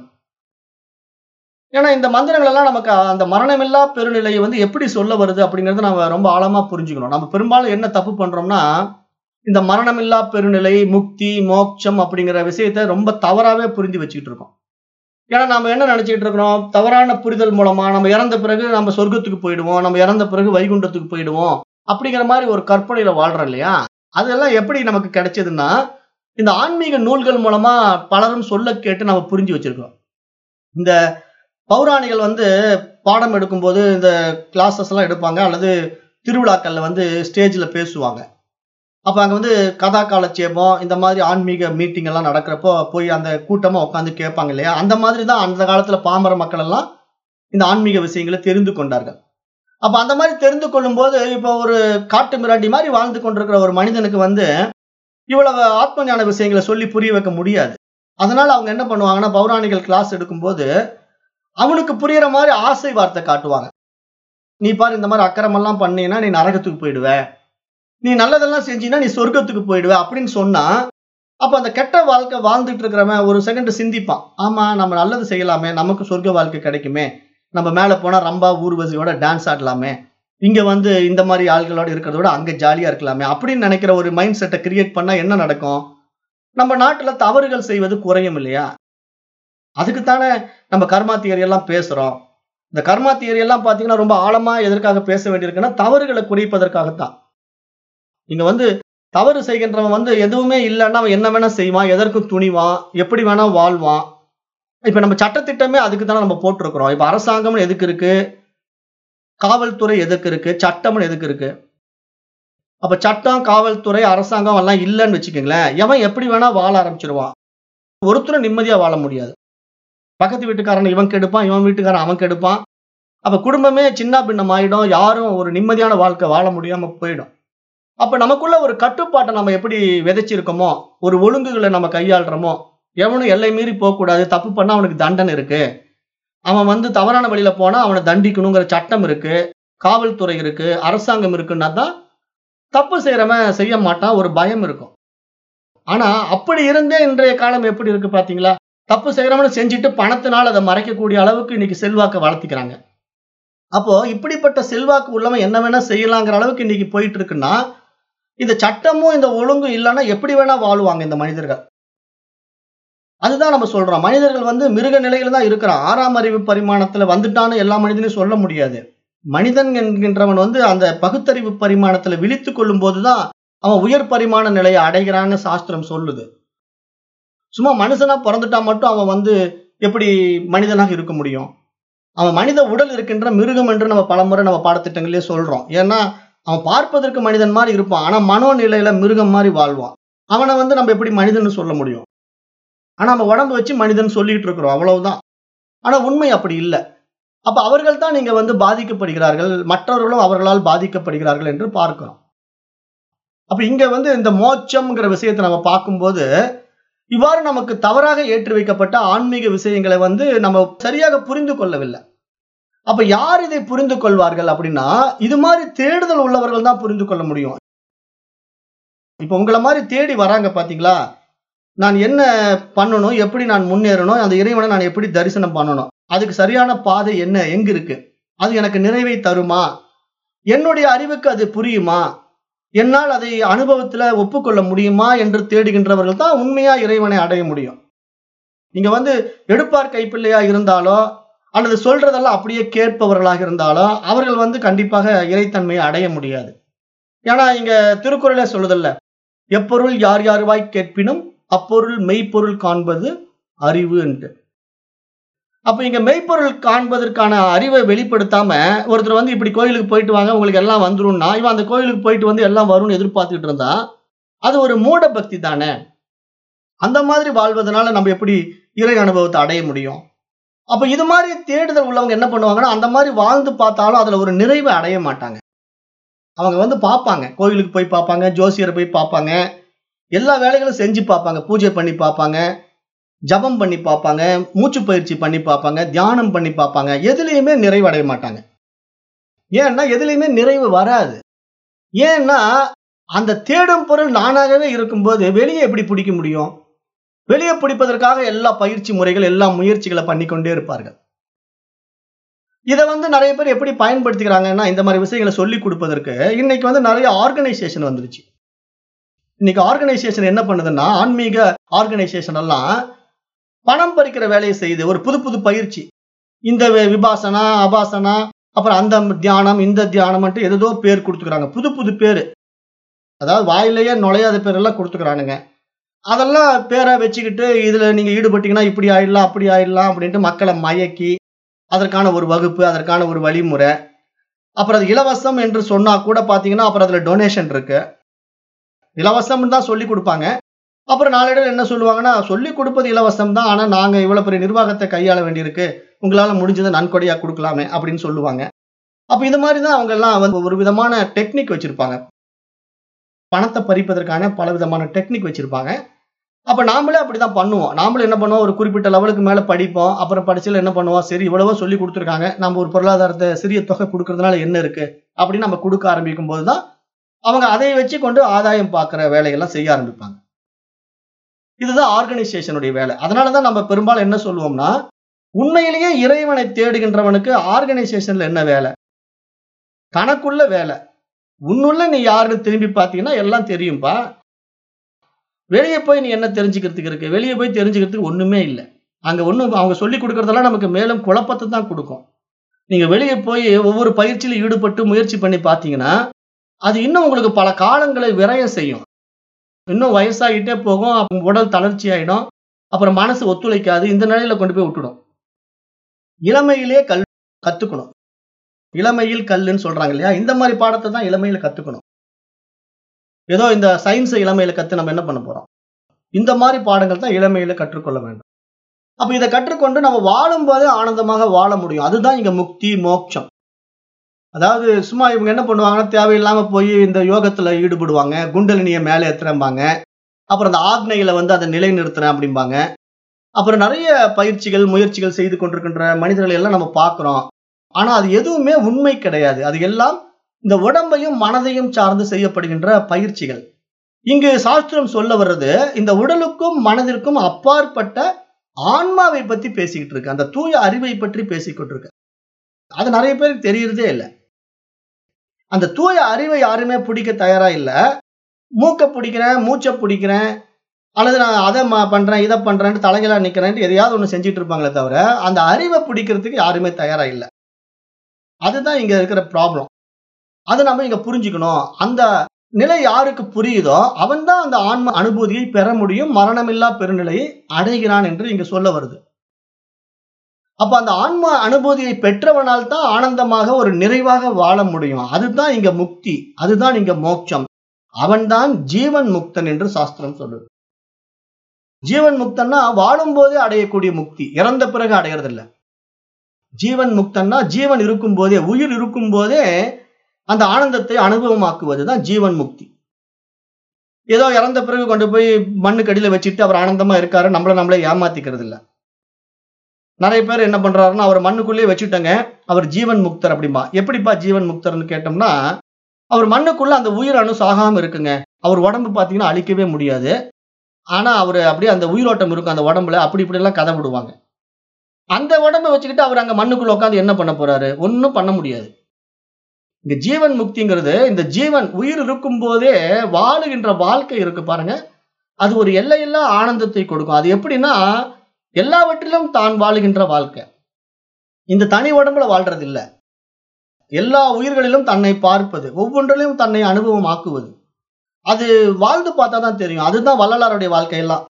ஏன்னா இந்த மந்திரங்கள் எல்லாம் நமக்கு அந்த மரணமில்லா பெருநிலையை வந்து எப்படி சொல்ல வருது அப்படிங்கறத நம்ம ரொம்ப ஆழமா புரிஞ்சுக்கணும் நம்ம பெரும்பாலும் என்ன தப்பு பண்றோம்னா இந்த மரணமில்லா பெருநிலை முக்தி மோட்சம் அப்படிங்கிற விஷயத்த ரொம்ப தவறாவே புரிஞ்சு வச்சுக்கிட்டு இருக்கோம் ஏன்னா நம்ம என்ன நினைச்சிட்டு இருக்கிறோம் தவறான புரிதல் மூலமா நம்ம இறந்த பிறகு நம்ம சொர்க்கத்துக்கு போயிடுவோம் நம்ம இறந்த பிறகு வைகுண்டத்துக்கு போயிடுவோம் அப்படிங்கிற மாதிரி ஒரு கற்பனையில வாழ்றோம் இல்லையா அதெல்லாம் எப்படி நமக்கு கிடைச்சதுன்னா இந்த ஆன்மீக நூல்கள் மூலமா பலரும் சொல்ல கேட்டு நம்ம புரிஞ்சு வச்சிருக்கோம் இந்த பௌராணிகள் வந்து பாடம் எடுக்கும்போது இந்த கிளாஸஸ் எல்லாம் எடுப்பாங்க அல்லது திருவிழாக்கள்ல வந்து ஸ்டேஜ்ல பேசுவாங்க அப்ப அங்க வந்து கதா காலட்சேபம் இந்த மாதிரி ஆன்மீக மீட்டிங் எல்லாம் நடக்கிறப்போ போய் அந்த கூட்டமா உட்காந்து கேட்பாங்க இல்லையா அந்த மாதிரி தான் அந்த காலத்துல பாமர மக்கள் எல்லாம் இந்த ஆன்மீக விஷயங்களை தெரிந்து கொண்டார்கள் அப்ப அந்த மாதிரி தெரிந்து கொள்ளும் போது இப்போ ஒரு காட்டு மிராண்டி மாதிரி வாழ்ந்து கொண்டிருக்கிற ஒரு மனிதனுக்கு வந்து இவ்வளவு ஆத்ம ஞான விஷயங்களை சொல்லி புரிய வைக்க முடியாது அதனால அவங்க என்ன பண்ணுவாங்கன்னா பௌராணிகள் கிளாஸ் எடுக்கும்போது அவனுக்கு புரியுற மாதிரி ஆசை வார்த்தை காட்டுவாங்க நீ பாரு இந்த மாதிரி அக்கிரமெல்லாம் பண்ணீன்னா நீ நரகத்துக்கு போயிடுவ நீ நல்லதெல்லாம் செஞ்சீன்னா நீ சொர்க்கத்துக்கு போயிடுவ அப்படின்னு சொன்னா அப்ப அந்த கெட்ட வாழ்க்கை வாழ்ந்துட்டு இருக்கிறவன் ஒரு செகண்ட் சிந்திப்பான் ஆமா நம்ம நல்லது செய்யலாமே நமக்கு சொர்க்க வாழ்க்கை கிடைக்குமே நம்ம மேல போனா ரம்பா ஊர்வசியோட டான்ஸ் ஆடலாமே இங்க வந்து இந்த மாதிரி ஆள்களோட இருக்கிறத விட அங்க ஜாலியா இருக்கலாமே அப்படின்னு நினைக்கிற ஒரு மைண்ட் செட்டை கிரியேட் பண்ணா என்ன நடக்கும் நம்ம நாட்டுல தவறுகள் செய்வது குறையும் இல்லையா அதுக்குத்தானே நம்ம கர்மா தியரி எல்லாம் பேசுறோம் இந்த கர்மா தியரி எல்லாம் பாத்தீங்கன்னா ரொம்ப ஆழமா எதற்காக பேச வேண்டியிருக்குன்னா தவறுகளை குறைப்பதற்காகத்தான் இங்க வந்து தவறு செய்கின்றவன் வந்து எதுவுமே இல்லைன்னா அவன் என்ன வேணா செய்வான் எதற்கும் துணிவான் எப்படி வேணா வாழ்வான் இப்ப நம்ம சட்டத்திட்டமே அதுக்கு தானே நம்ம போட்டிருக்கிறோம் இப்ப அரசாங்கம் எதுக்கு இருக்கு காவல்துறை எதுக்கு இருக்கு சட்டம்னு எதுக்கு இருக்கு அப்ப சட்டம் காவல்துறை அரசாங்கம் எல்லாம் இல்லைன்னு வச்சுக்கோங்களேன் எவன் எப்படி வேணா வாழ ஆரம்பிச்சிருவான் ஒருத்தரும் நிம்மதியா வாழ முடியாது பக்கத்து வீட்டுக்காரன் இவன் கெடுப்பான் இவன் வீட்டுக்காரன் அவன் கெடுப்பான் அப்ப குடும்பமே சின்ன பின்னம் ஆயிடும் யாரும் ஒரு நிம்மதியான வாழ்க்கை வாழ முடியாம போயிடும் அப்ப நமக்குள்ள ஒரு கட்டுப்பாட்டை நம்ம எப்படி விதைச்சிருக்கோமோ ஒரு ஒழுங்குகளை நம்ம கையாளுறோமோ எவனும் எல்லை மீறி போகக்கூடாது தப்பு பண்ணா அவனுக்கு தண்டனை இருக்கு அவன் வந்து தவறான வழியில போனா அவனை தண்டிக்கணுங்கிற சட்டம் இருக்கு காவல்துறை இருக்கு அரசாங்கம் இருக்குன்னா தான் தப்பு செய்யறவன் செய்ய மாட்டான் ஒரு பயம் இருக்கும் ஆனா அப்படி இருந்தே இன்றைய காலம் எப்படி இருக்கு பாத்தீங்களா தப்பு செய்யறவனு செஞ்சுட்டு பணத்தினால் அதை மறைக்கக்கூடிய அளவுக்கு இன்னைக்கு செல்வாக்கை வளர்த்திக்கிறாங்க அப்போ இப்படிப்பட்ட செல்வாக்கு உள்ளவன் என்ன வேணா செய்யலாங்கிற அளவுக்கு இன்னைக்கு போயிட்டு இருக்குன்னா இந்த சட்டமும் இந்த ஒழுங்கும் இல்லைன்னா எப்படி வேணா வாழ்வாங்க இந்த மனிதர்கள் அதுதான் நம்ம சொல்றோம் மனிதர்கள் வந்து மிருக நிலையில தான் இருக்கிறான் ஆறாம் அறிவு பரிமாணத்துல வந்துட்டான்னு எல்லா மனிதனையும் சொல்ல முடியாது மனிதன் என்கின்றவன் வந்து அந்த பகுத்தறிவு பரிமாணத்துல விழித்து கொள்ளும் போதுதான் அவன் உயர் பரிமாண நிலையை அடைகிறான்னு சாஸ்திரம் சொல்லுது சும்மா மனுஷனா பிறந்துட்டா மட்டும் அவன் வந்து எப்படி மனிதனாக இருக்க முடியும் அவன் மனித உடல் இருக்கின்ற மிருகம் என்று நம்ம பலமுறை நம்ம பாடத்திட்டங்களே சொல்றோம் ஏன்னா அவன் பார்ப்பதற்கு மனிதன் மாதிரி இருப்பான் ஆனா மனோநிலையில மிருகம் மாதிரி வாழ்வான் அவனை வந்து நம்ம எப்படி மனிதன் சொல்ல முடியும் ஆனா நம்ம உடம்பு வச்சு மனிதன் சொல்லிட்டு இருக்கிறோம் அவ்வளவுதான் ஆனா உண்மை அப்படி இல்லை அப்ப அவர்கள் தான் நீங்க வந்து பாதிக்கப்படுகிறார்கள் மற்றவர்களும் அவர்களால் பாதிக்கப்படுகிறார்கள் என்று பார்க்கிறோம் அப்ப இங்க வந்து இந்த மோட்சம்ங்கிற விஷயத்தை நம்ம பார்க்கும்போது இவ்வாறு நமக்கு தவறாக ஏற்றி வைக்கப்பட்ட ஆன்மீக விஷயங்களை வந்து நம்ம சரியாக புரிந்து கொள்ளவில்லை அப்ப யார் இதை புரிந்து கொள்வார்கள் அப்படின்னா இது மாதிரி தேடுதல் உள்ளவர்கள் தான் புரிந்து கொள்ள முடியும் இப்ப உங்களை மாதிரி தேடி வராங்க பாத்தீங்களா நான் என்ன பண்ணணும் எப்படி நான் முன்னேறணும் அந்த இறைவனை நான் எப்படி தரிசனம் பண்ணணும் அதுக்கு சரியான பாதை என்ன எங்க இருக்கு அது எனக்கு நிறைவை தருமா என்னுடைய அறிவுக்கு அது புரியுமா என்னால் அதை அனுபவத்துல ஒப்புக்கொள்ள முடியுமா என்று தேடுகின்றவர்கள் தான் உண்மையா இறைவனை அடைய முடியும் நீங்க வந்து எடுப்பார் கைப்பிள்ளையா இருந்தாலோ அல்லது சொல்றதெல்லாம் அப்படியே கேட்பவர்களாக இருந்தாலோ அவர்கள் வந்து கண்டிப்பாக இறைத்தன்மையை அடைய முடியாது ஏன்னா இங்க திருக்குறளே சொல்லுதல்ல எப்பொருள் யார் யாருவாய் கேட்பினும் அப்பொருள் மெய்ப்பொருள் காண்பது அறிவு என்று அப்ப இங்க மெய்ப்பொருள் காண்பதற்கான அறிவை வெளிப்படுத்தாம ஒருத்தர் வந்து இப்படி கோயிலுக்கு போயிட்டு வாங்க உங்களுக்கு எல்லாம் வந்துரும்னா இவன் அந்த கோயிலுக்கு போயிட்டு வந்து எல்லாம் வரும்னு எதிர்பார்த்துட்டு இருந்தா அது ஒரு மூட பக்தி தானே அந்த மாதிரி வாழ்வதனால நம்ம எப்படி இறை அனுபவத்தை அடைய முடியும் அப்ப இது மாதிரி தேடுதல் உள்ளவங்க என்ன பண்ணுவாங்கன்னா அந்த மாதிரி வாழ்ந்து பார்த்தாலும் அதுல ஒரு நிறைவை அடைய மாட்டாங்க அவங்க வந்து பார்ப்பாங்க கோயிலுக்கு போய் பார்ப்பாங்க ஜோசியரை போய் பார்ப்பாங்க எல்லா வேலைகளும் செஞ்சு பார்ப்பாங்க பூஜை பண்ணி பார்ப்பாங்க ஜபம் பண்ணி பார்ப்பாங்க மூச்சு பயிற்சி பண்ணி பார்ப்பாங்க தியானம் பண்ணி பார்ப்பாங்க எதுலேயுமே நிறைவு அடைய மாட்டாங்க ஏன்னா எதுலேயுமே நிறைவு வராது ஏன்னா அந்த தேடும் பொருள் நானாகவே இருக்கும்போது வெளியே எப்படி பிடிக்க முடியும் வெளியே பிடிப்பதற்காக எல்லா பயிற்சி முறைகள் எல்லா முயற்சிகளை பண்ணிக்கொண்டே இருப்பார்கள் இதை வந்து நிறைய பேர் எப்படி பயன்படுத்திக்கிறாங்கன்னா இந்த மாதிரி விஷயங்களை சொல்லி கொடுப்பதற்கு இன்னைக்கு வந்து நிறைய ஆர்கனைசேஷன் வந்துருச்சு இன்னைக்கு ஆர்கனைசேஷன் என்ன பண்ணுதுன்னா ஆன்மீக ஆர்கனைசேஷன் எல்லாம் பணம் பறிக்கிற வேலையை செய்யுது ஒரு புது புது பயிற்சி இந்த வி- விபாசனா அபாசனா அப்புறம் அந்த தியானம் இந்த தியானம்ன்ட்டு ஏதோ பேர் கொடுத்துக்கிறாங்க புது புது பேர் அதாவது வாயிலேயே நுழையாத பேரெல்லாம் கொடுத்துக்கிறானுங்க அதெல்லாம் பேரை வச்சுக்கிட்டு இதுல நீங்க ஈடுபட்டீங்கன்னா இப்படி ஆயிடலாம் அப்படி ஆயிடலாம் அப்படின்ட்டு மக்களை மயக்கி அதற்கான ஒரு வகுப்பு அதற்கான ஒரு வழிமுறை அப்புறம் அது இலவசம் என்று சொன்னா கூட பாத்தீங்கன்னா அப்புறம் அதுல டொனேஷன் இருக்கு இலவசம் தான் சொல்லி கொடுப்பாங்க அப்புறம் நாளடைவில் என்ன சொல்லுவாங்கன்னா சொல்லி கொடுப்பது இலவசம் தான் ஆனா நாங்க இவ்வளவு பெரிய நிர்வாகத்தை கையாள வேண்டியிருக்கு உங்களால முடிஞ்சதை நன்கொடையா கொடுக்கலாமே அப்படின்னு சொல்லுவாங்க அப்ப இந்த மாதிரி தான் அவங்க எல்லாம் வந்து ஒரு விதமான டெக்னிக் வச்சிருப்பாங்க பணத்தை பறிப்பதற்கான பல விதமான டெக்னிக் வச்சிருப்பாங்க அப்ப நாமளே அப்படிதான் பண்ணுவோம் நாமளும் என்ன பண்ணுவோம் ஒரு குறிப்பிட்ட லெவலுக்கு மேல படிப்போம் அப்புறம் படிச்சுல என்ன பண்ணுவோம் சரி இவ்வளவோ சொல்லி கொடுத்துருக்காங்க நம்ம ஒரு பொருளாதாரத்தை சிறிய தொகை கொடுக்கறதுனால என்ன இருக்கு அப்படின்னு நம்ம கொடுக்க ஆரம்பிக்கும் போதுதான் அவங்க அதை வச்சு கொண்டு ஆதாயம் பார்க்குற வேலையெல்லாம் செய்ய ஆரம்பிப்பாங்க இதுதான் ஆர்கனைசேஷனுடைய வேலை அதனாலதான் நம்ம பெரும்பாலும் என்ன சொல்லுவோம்னா உண்மையிலேயே இறைவனை தேடுகின்றவனுக்கு ஆர்கனைசேஷன்ல என்ன வேலை தனக்குள்ள வேலை உன்னுள்ள நீ யாருன்னு திரும்பி பார்த்தீங்கன்னா எல்லாம் தெரியும்பா வெளியே போய் நீ என்ன தெரிஞ்சுக்கிறதுக்கு இருக்கு வெளியே போய் தெரிஞ்சுக்கிறதுக்கு ஒண்ணுமே இல்லை அங்க ஒண்ணும் அவங்க சொல்லி கொடுக்கறதெல்லாம் நமக்கு மேலும் குழப்பத்தை தான் கொடுக்கும் நீங்க வெளியே போய் ஒவ்வொரு பயிற்சியில ஈடுபட்டு முயற்சி பண்ணி பார்த்தீங்கன்னா அது இன்னும் உங்களுக்கு பல காலங்களை விரயம் செய்யும் இன்னும் வயசாகிட்டே போகும் அப்ப உடல் தளர்ச்சி ஆயிடும் அப்புறம் மனசு ஒத்துழைக்காது இந்த நிலையில கொண்டு போய் விட்டுடும் இளமையிலே கல் கத்துக்கணும் இளமையில் கல்லுன்னு சொல்றாங்க இல்லையா இந்த மாதிரி பாடத்தை தான் இளமையில கத்துக்கணும் ஏதோ இந்த சயின்ஸை இளமையில கத்து நம்ம என்ன பண்ண போறோம் இந்த மாதிரி பாடங்கள் தான் இளமையில கற்றுக்கொள்ள வேண்டும் அப்ப இதை கற்றுக்கொண்டு நம்ம வாழும்போது ஆனந்தமாக வாழ முடியும் அதுதான் இங்க முக்தி மோட்சம் அதாவது சும்மா இவங்க என்ன பண்ணுவாங்கன்னா தேவையில்லாம போய் இந்த யோகத்துல ஈடுபடுவாங்க குண்டலினியை மேலே ஏத்துறம்பாங்க அப்புறம் அந்த ஆக்னையில வந்து அதை நிலைநிறுத்துறேன் அப்படிம்பாங்க அப்புறம் நிறைய பயிற்சிகள் முயற்சிகள் செய்து கொண்டிருக்கின்ற மனிதர்களை எல்லாம் நம்ம பார்க்கிறோம் ஆனா அது எதுவுமே உண்மை கிடையாது அது எல்லாம் இந்த உடம்பையும் மனதையும் சார்ந்து செய்யப்படுகின்ற பயிற்சிகள் இங்கு சாஸ்திரம் சொல்ல வர்றது இந்த உடலுக்கும் மனதிற்கும் அப்பாற்பட்ட ஆன்மாவை பத்தி பேசிக்கிட்டு இருக்கு அந்த தூய அறிவை பற்றி பேசிக்கிட்டு இருக்கு அது நிறைய பேருக்கு தெரியறதே இல்லை அந்த தூய அறிவை யாருமே பிடிக்க தயாரா இல்ல மூக்க பிடிக்கிறேன் மூச்சை பிடிக்கிறேன் அல்லது நான் அதை ம- பண்றேன் இதை பண்றேன்ட்டு தலைகளா நிக்கிறேன்ட்டு எதையாவது ஒண்ணு செஞ்சுட்டு இருப்பாங்களே தவிர அந்த அறிவை பிடிக்கிறதுக்கு யாருமே தயாரா இல்லை அதுதான் இங்க இருக்கிற ப்ராப்ளம் அதை நம்ம இங்க புரிஞ்சுக்கணும் அந்த நிலை யாருக்கு புரியுதோ அவன் தான் அந்த ஆன்ம அனுபூதியை பெற முடியும் மரணமில்லா பெருநிலையை அடைகிறான் என்று இங்க சொல்ல வருது அப்ப அந்த ஆன்ம அனுபூதியை பெற்றவனால் தான் ஆனந்தமாக ஒரு நிறைவாக வாழ முடியும் அதுதான் இங்க முக்தி அதுதான் இங்க மோட்சம் அவன்தான் ஜீவன் முக்தன் என்று சாஸ்திரம் சொல்லுது ஜீவன் முக்தன்னா வாழும் போதே அடையக்கூடிய முக்தி இறந்த பிறகு அடையறது இல்ல ஜீவன் முக்தன்னா ஜீவன் இருக்கும் போதே உயிர் இருக்கும் போதே அந்த ஆனந்தத்தை அனுபவமாக்குவதுதான் ஜீவன் முக்தி ஏதோ இறந்த பிறகு கொண்டு போய் மண்ணுக்கு அடியில வச்சுட்டு அவர் ஆனந்தமா இருக்காரு நம்மள நம்மளே ஏமாத்திக்கிறது இல்ல நிறைய பேர் என்ன பண்றாருன்னா அவர் மண்ணுக்குள்ளேயே வச்சுட்டங்க அவர் ஜீவன் முக்தர் அப்படிம்பா எப்படிப்பா ஜீவன் முக்தர்னு கேட்டோம்னா அவர் மண்ணுக்குள்ள அந்த உயிர் அணு சாகாம இருக்குங்க அவர் உடம்பு பாத்தீங்கன்னா அழிக்கவே முடியாது ஆனா அவர் அப்படியே அந்த உயிரோட்டம் இருக்கும் அந்த உடம்புல அப்படி இப்படி எல்லாம் கதை விடுவாங்க அந்த உடம்பை வச்சுக்கிட்டு அவர் அங்க மண்ணுக்குள்ள உட்காந்து என்ன பண்ண போறாரு ஒன்னும் பண்ண முடியாது இங்க ஜீவன் முக்திங்கிறது இந்த ஜீவன் உயிர் இருக்கும் போதே வாழுகின்ற வாழ்க்கை இருக்கு பாருங்க அது ஒரு எல்லையில்லா ஆனந்தத்தை கொடுக்கும் அது எப்படின்னா எல்லாவற்றிலும் தான் வாழுகின்ற வாழ்க்கை இந்த தனி உடம்புல வாழ்றது இல்ல எல்லா உயிர்களிலும் தன்னை பார்ப்பது ஒவ்வொன்றிலும் தன்னை அனுபவம் ஆக்குவது அது வாழ்ந்து பார்த்தா தான் தெரியும் அதுதான் வள்ளலாருடைய வாழ்க்கையெல்லாம்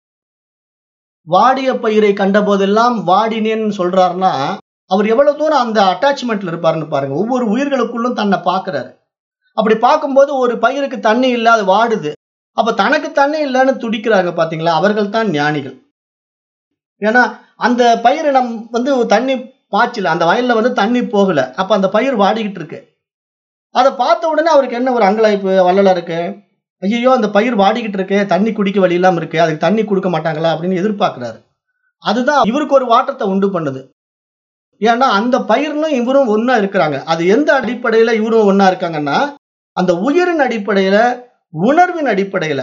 வாடிய பயிரை கண்ட போதெல்லாம் வாடினேன்னு சொல்றாருன்னா அவர் எவ்வளவு தூரம் அந்த அட்டாச்மெண்ட்ல இருப்பாருன்னு பாருங்க ஒவ்வொரு உயிர்களுக்குள்ளும் தன்னை பார்க்கறாரு அப்படி பார்க்கும்போது ஒரு பயிருக்கு தண்ணி இல்ல அது வாடுது அப்ப தனக்கு தண்ணி இல்லைன்னு துடிக்கிறாங்க பாத்தீங்களா அவர்கள் தான் ஞானிகள் ஏன்னா அந்த பயிரினம் வந்து தண்ணி பாய்ச்சல அந்த வயல்ல வந்து தண்ணி போகல அப்ப அந்த பயிர் வாடிக்கிட்டு இருக்கு அதை பார்த்த உடனே அவருக்கு என்ன ஒரு அங்கலாய்ப்பு வள்ளலா இருக்கு ஐயோ அந்த பயிர் வாடிக்கிட்டு இருக்கு தண்ணி குடிக்க வழி இல்லாம இருக்கு அதுக்கு தண்ணி கொடுக்க மாட்டாங்களா அப்படின்னு எதிர்பார்க்கிறாரு அதுதான் இவருக்கு ஒரு வாட்டத்தை உண்டு பண்ணுது ஏன்னா அந்த பயிர்லும் இவரும் ஒண்ணா இருக்கிறாங்க அது எந்த அடிப்படையில இவரும் ஒண்ணா இருக்காங்கன்னா அந்த உயிரின் அடிப்படையில உணர்வின் அடிப்படையில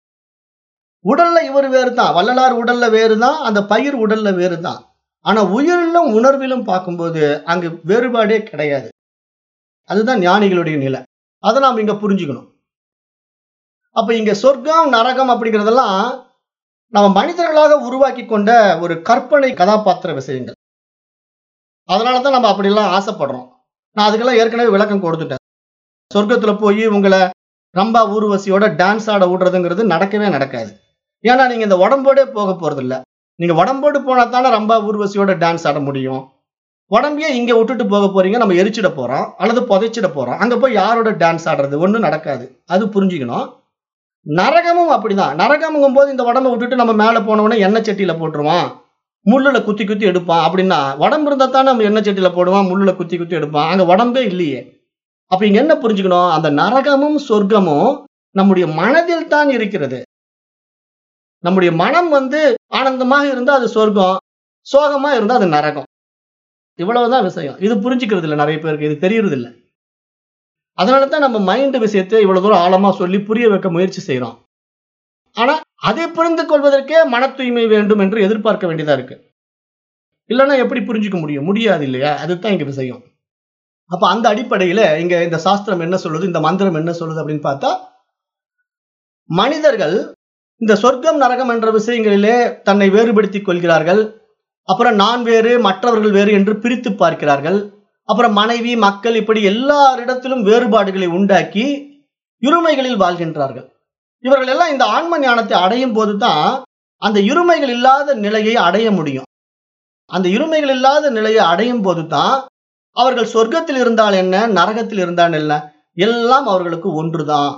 உடல்ல இவர் வேறு தான் வள்ளலார் உடல்ல வேறு தான் அந்த பயிர் உடல்ல வேறு தான் ஆனா உயிரிலும் உணர்விலும் பார்க்கும்போது அங்கு வேறுபாடே கிடையாது அதுதான் ஞானிகளுடைய நிலை அதை நாம் இங்க புரிஞ்சுக்கணும் அப்ப இங்க சொர்க்கம் நரகம் அப்படிங்கிறதெல்லாம் நம்ம மனிதர்களாக உருவாக்கி கொண்ட ஒரு கற்பனை கதாபாத்திர விஷயங்கள் அதனால தான் நம்ம அப்படிலாம் ஆசைப்படுறோம் நான் அதுக்கெல்லாம் ஏற்கனவே விளக்கம் கொடுத்துட்டேன் சொர்க்கத்துல போய் உங்களை ரம்பா ஊர்வசியோட டான்ஸ் ஆட விடுறதுங்கிறது நடக்கவே நடக்காது ஏன்னா நீங்க இந்த உடம்போடே போக போறது இல்ல நீங்க உடம்போடு போனா தானே ரம்பா ஊர்வசியோட டான்ஸ் ஆட முடியும் உடம்பையே இங்க விட்டுட்டு போக போறீங்க நம்ம எரிச்சிட போறோம் அல்லது புதைச்சிட போறோம் அங்க போய் யாரோட டான்ஸ் ஆடுறது ஒண்ணும் நடக்காது அது புரிஞ்சுக்கணும் நரகமும் அப்படிதான் நரகமுங்கும் போது இந்த உடம்ப விட்டுட்டு நம்ம மேல போனவொடனே எண்ணெய் சட்டியில போட்டுருவான் முள்ளுல குத்தி குத்தி எடுப்பான் அப்படின்னா உடம்பு இருந்தா தான் நம்ம எண்ணெய் சட்டியில போடுவான் முள்ளுல குத்தி குத்தி எடுப்பான் அங்க உடம்பே இல்லையே அப்ப இங்க என்ன புரிஞ்சுக்கணும் அந்த நரகமும் சொர்க்கமும் நம்முடைய மனதில் தான் இருக்கிறது நம்முடைய மனம் வந்து ஆனந்தமாக இருந்தா அது சொர்க்கம் சோகமா இருந்தா அது நரகம் இவ்வளவுதான் விஷயம் இது புரிஞ்சுக்கிறது இல்லை நிறைய பேருக்கு இது தெரியறது இல்லை அதனால தான் நம்ம மைண்ட் விஷயத்தை இவ்வளவு தூரம் ஆழமா சொல்லி புரிய வைக்க முயற்சி செய்யறோம் ஆனா அதை புரிந்து கொள்வதற்கே மன தூய்மை வேண்டும் என்று எதிர்பார்க்க வேண்டியதா இருக்கு இல்லைன்னா எப்படி புரிஞ்சுக்க முடியும் முடியாது இல்லையா அதுதான் இங்க விஷயம் அப்ப அந்த அடிப்படையில இங்க இந்த சாஸ்திரம் என்ன சொல்லுது இந்த மந்திரம் என்ன சொல்லுது அப்படின்னு பார்த்தா மனிதர்கள் இந்த சொர்க்கம் நரகம் என்ற விஷயங்களிலே தன்னை வேறுபடுத்திக் கொள்கிறார்கள் அப்புறம் நான் வேறு மற்றவர்கள் வேறு என்று பிரித்து பார்க்கிறார்கள் அப்புறம் மனைவி மக்கள் இப்படி எல்லாரிடத்திலும் வேறுபாடுகளை உண்டாக்கி இருமைகளில் வாழ்கின்றார்கள் இவர்கள் எல்லாம் இந்த ஆன்ம ஞானத்தை அடையும் போதுதான் அந்த இருமைகள் இல்லாத நிலையை அடைய முடியும் அந்த இருமைகள் இல்லாத நிலையை அடையும் போதுதான் அவர்கள் சொர்க்கத்தில் இருந்தால் என்ன நரகத்தில் இருந்தால் என்ன எல்லாம் அவர்களுக்கு ஒன்றுதான்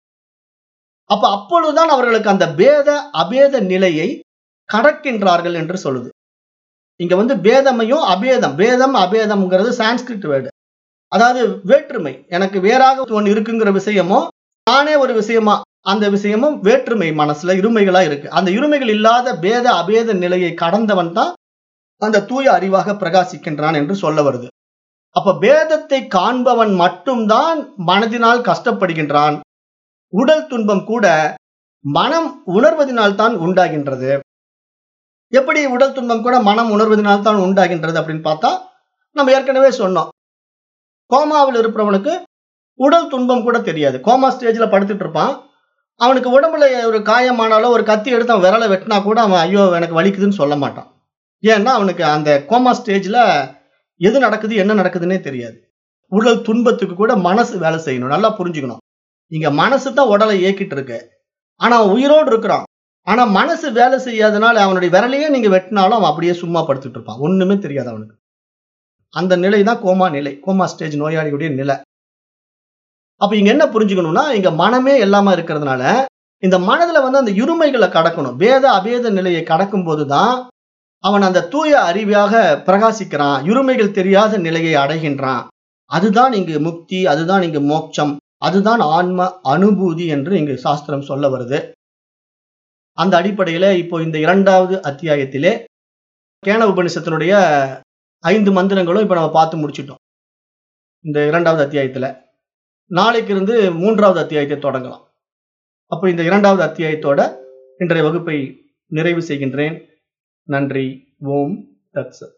அப்ப அப்பொழுதுதான் அவர்களுக்கு அந்த பேத அபேத நிலையை கடக்கின்றார்கள் என்று சொல்லுது இங்க வந்து பேதமையும் அபேதம் பேதம் அபேதம்ங்கிறது சான்ஸ்கிரிட் வேர்டு அதாவது வேற்றுமை எனக்கு வேறாக ஒன்று இருக்குங்கிற விஷயமும் நானே ஒரு விஷயமா அந்த விஷயமும் வேற்றுமை மனசுல இருமைகளா இருக்கு அந்த இருமைகள் இல்லாத பேத அபேத நிலையை கடந்தவன் தான் அந்த தூய அறிவாக பிரகாசிக்கின்றான் என்று சொல்ல வருது அப்ப பேதத்தை காண்பவன் மட்டும்தான் மனதினால் கஷ்டப்படுகின்றான் உடல் துன்பம் கூட மனம் உணர்வதனால் தான் உண்டாகின்றது எப்படி உடல் துன்பம் கூட மனம் உணர்வதனால் தான் உண்டாகின்றது அப்படின்னு பார்த்தா நம்ம ஏற்கனவே சொன்னோம் கோமாவில் இருப்பவனுக்கு உடல் துன்பம் கூட தெரியாது கோமா ஸ்டேஜ்ல படுத்துட்டு இருப்பான் அவனுக்கு உடம்புல ஒரு காயமானாலோ ஒரு கத்தி எடுத்து அவன் விரலை வெட்டினா கூட அவன் ஐயோ எனக்கு வலிக்குதுன்னு சொல்ல மாட்டான் ஏன்னா அவனுக்கு அந்த கோமா ஸ்டேஜ்ல எது நடக்குது என்ன நடக்குதுன்னே தெரியாது உடல் துன்பத்துக்கு கூட மனசு வேலை செய்யணும் நல்லா புரிஞ்சுக்கணும் இங்க மனசு தான் உடலை இயக்கிட்டு இருக்கு ஆனா அவன் உயிரோடு இருக்கிறான் ஆனா மனசு வேலை செய்யாதனால அவனுடைய விரலையே நீங்க வெட்டினாலும் அவன் அப்படியே சும்மா படுத்துட்டு இருப்பான் ஒண்ணுமே தெரியாது அவனுக்கு அந்த நிலை தான் கோமா நிலை கோமா ஸ்டேஜ் நோயாளியுடைய நிலை அப்ப இங்க என்ன புரிஞ்சுக்கணும்னா இங்க மனமே எல்லாமே இருக்கிறதுனால இந்த மனதுல வந்து அந்த இருமைகளை கடக்கணும் வேத அபேத நிலையை கடக்கும் போதுதான் அவன் அந்த தூய அறிவாக பிரகாசிக்கிறான் இருமைகள் தெரியாத நிலையை அடைகின்றான் அதுதான் இங்கு முக்தி அதுதான் இங்கு மோட்சம் அதுதான் ஆன்ம அனுபூதி என்று இங்கு சாஸ்திரம் சொல்ல வருது அந்த அடிப்படையில இப்போ இந்த இரண்டாவது அத்தியாயத்திலே கேன உபனிஷத்தினுடைய ஐந்து மந்திரங்களும் இப்ப நம்ம பார்த்து முடிச்சிட்டோம் இந்த இரண்டாவது அத்தியாயத்துல நாளைக்கு இருந்து மூன்றாவது அத்தியாயத்தை தொடங்கலாம் அப்போ இந்த இரண்டாவது அத்தியாயத்தோட இன்றைய வகுப்பை நிறைவு செய்கின்றேன் நன்றி ஓம் தத்சத்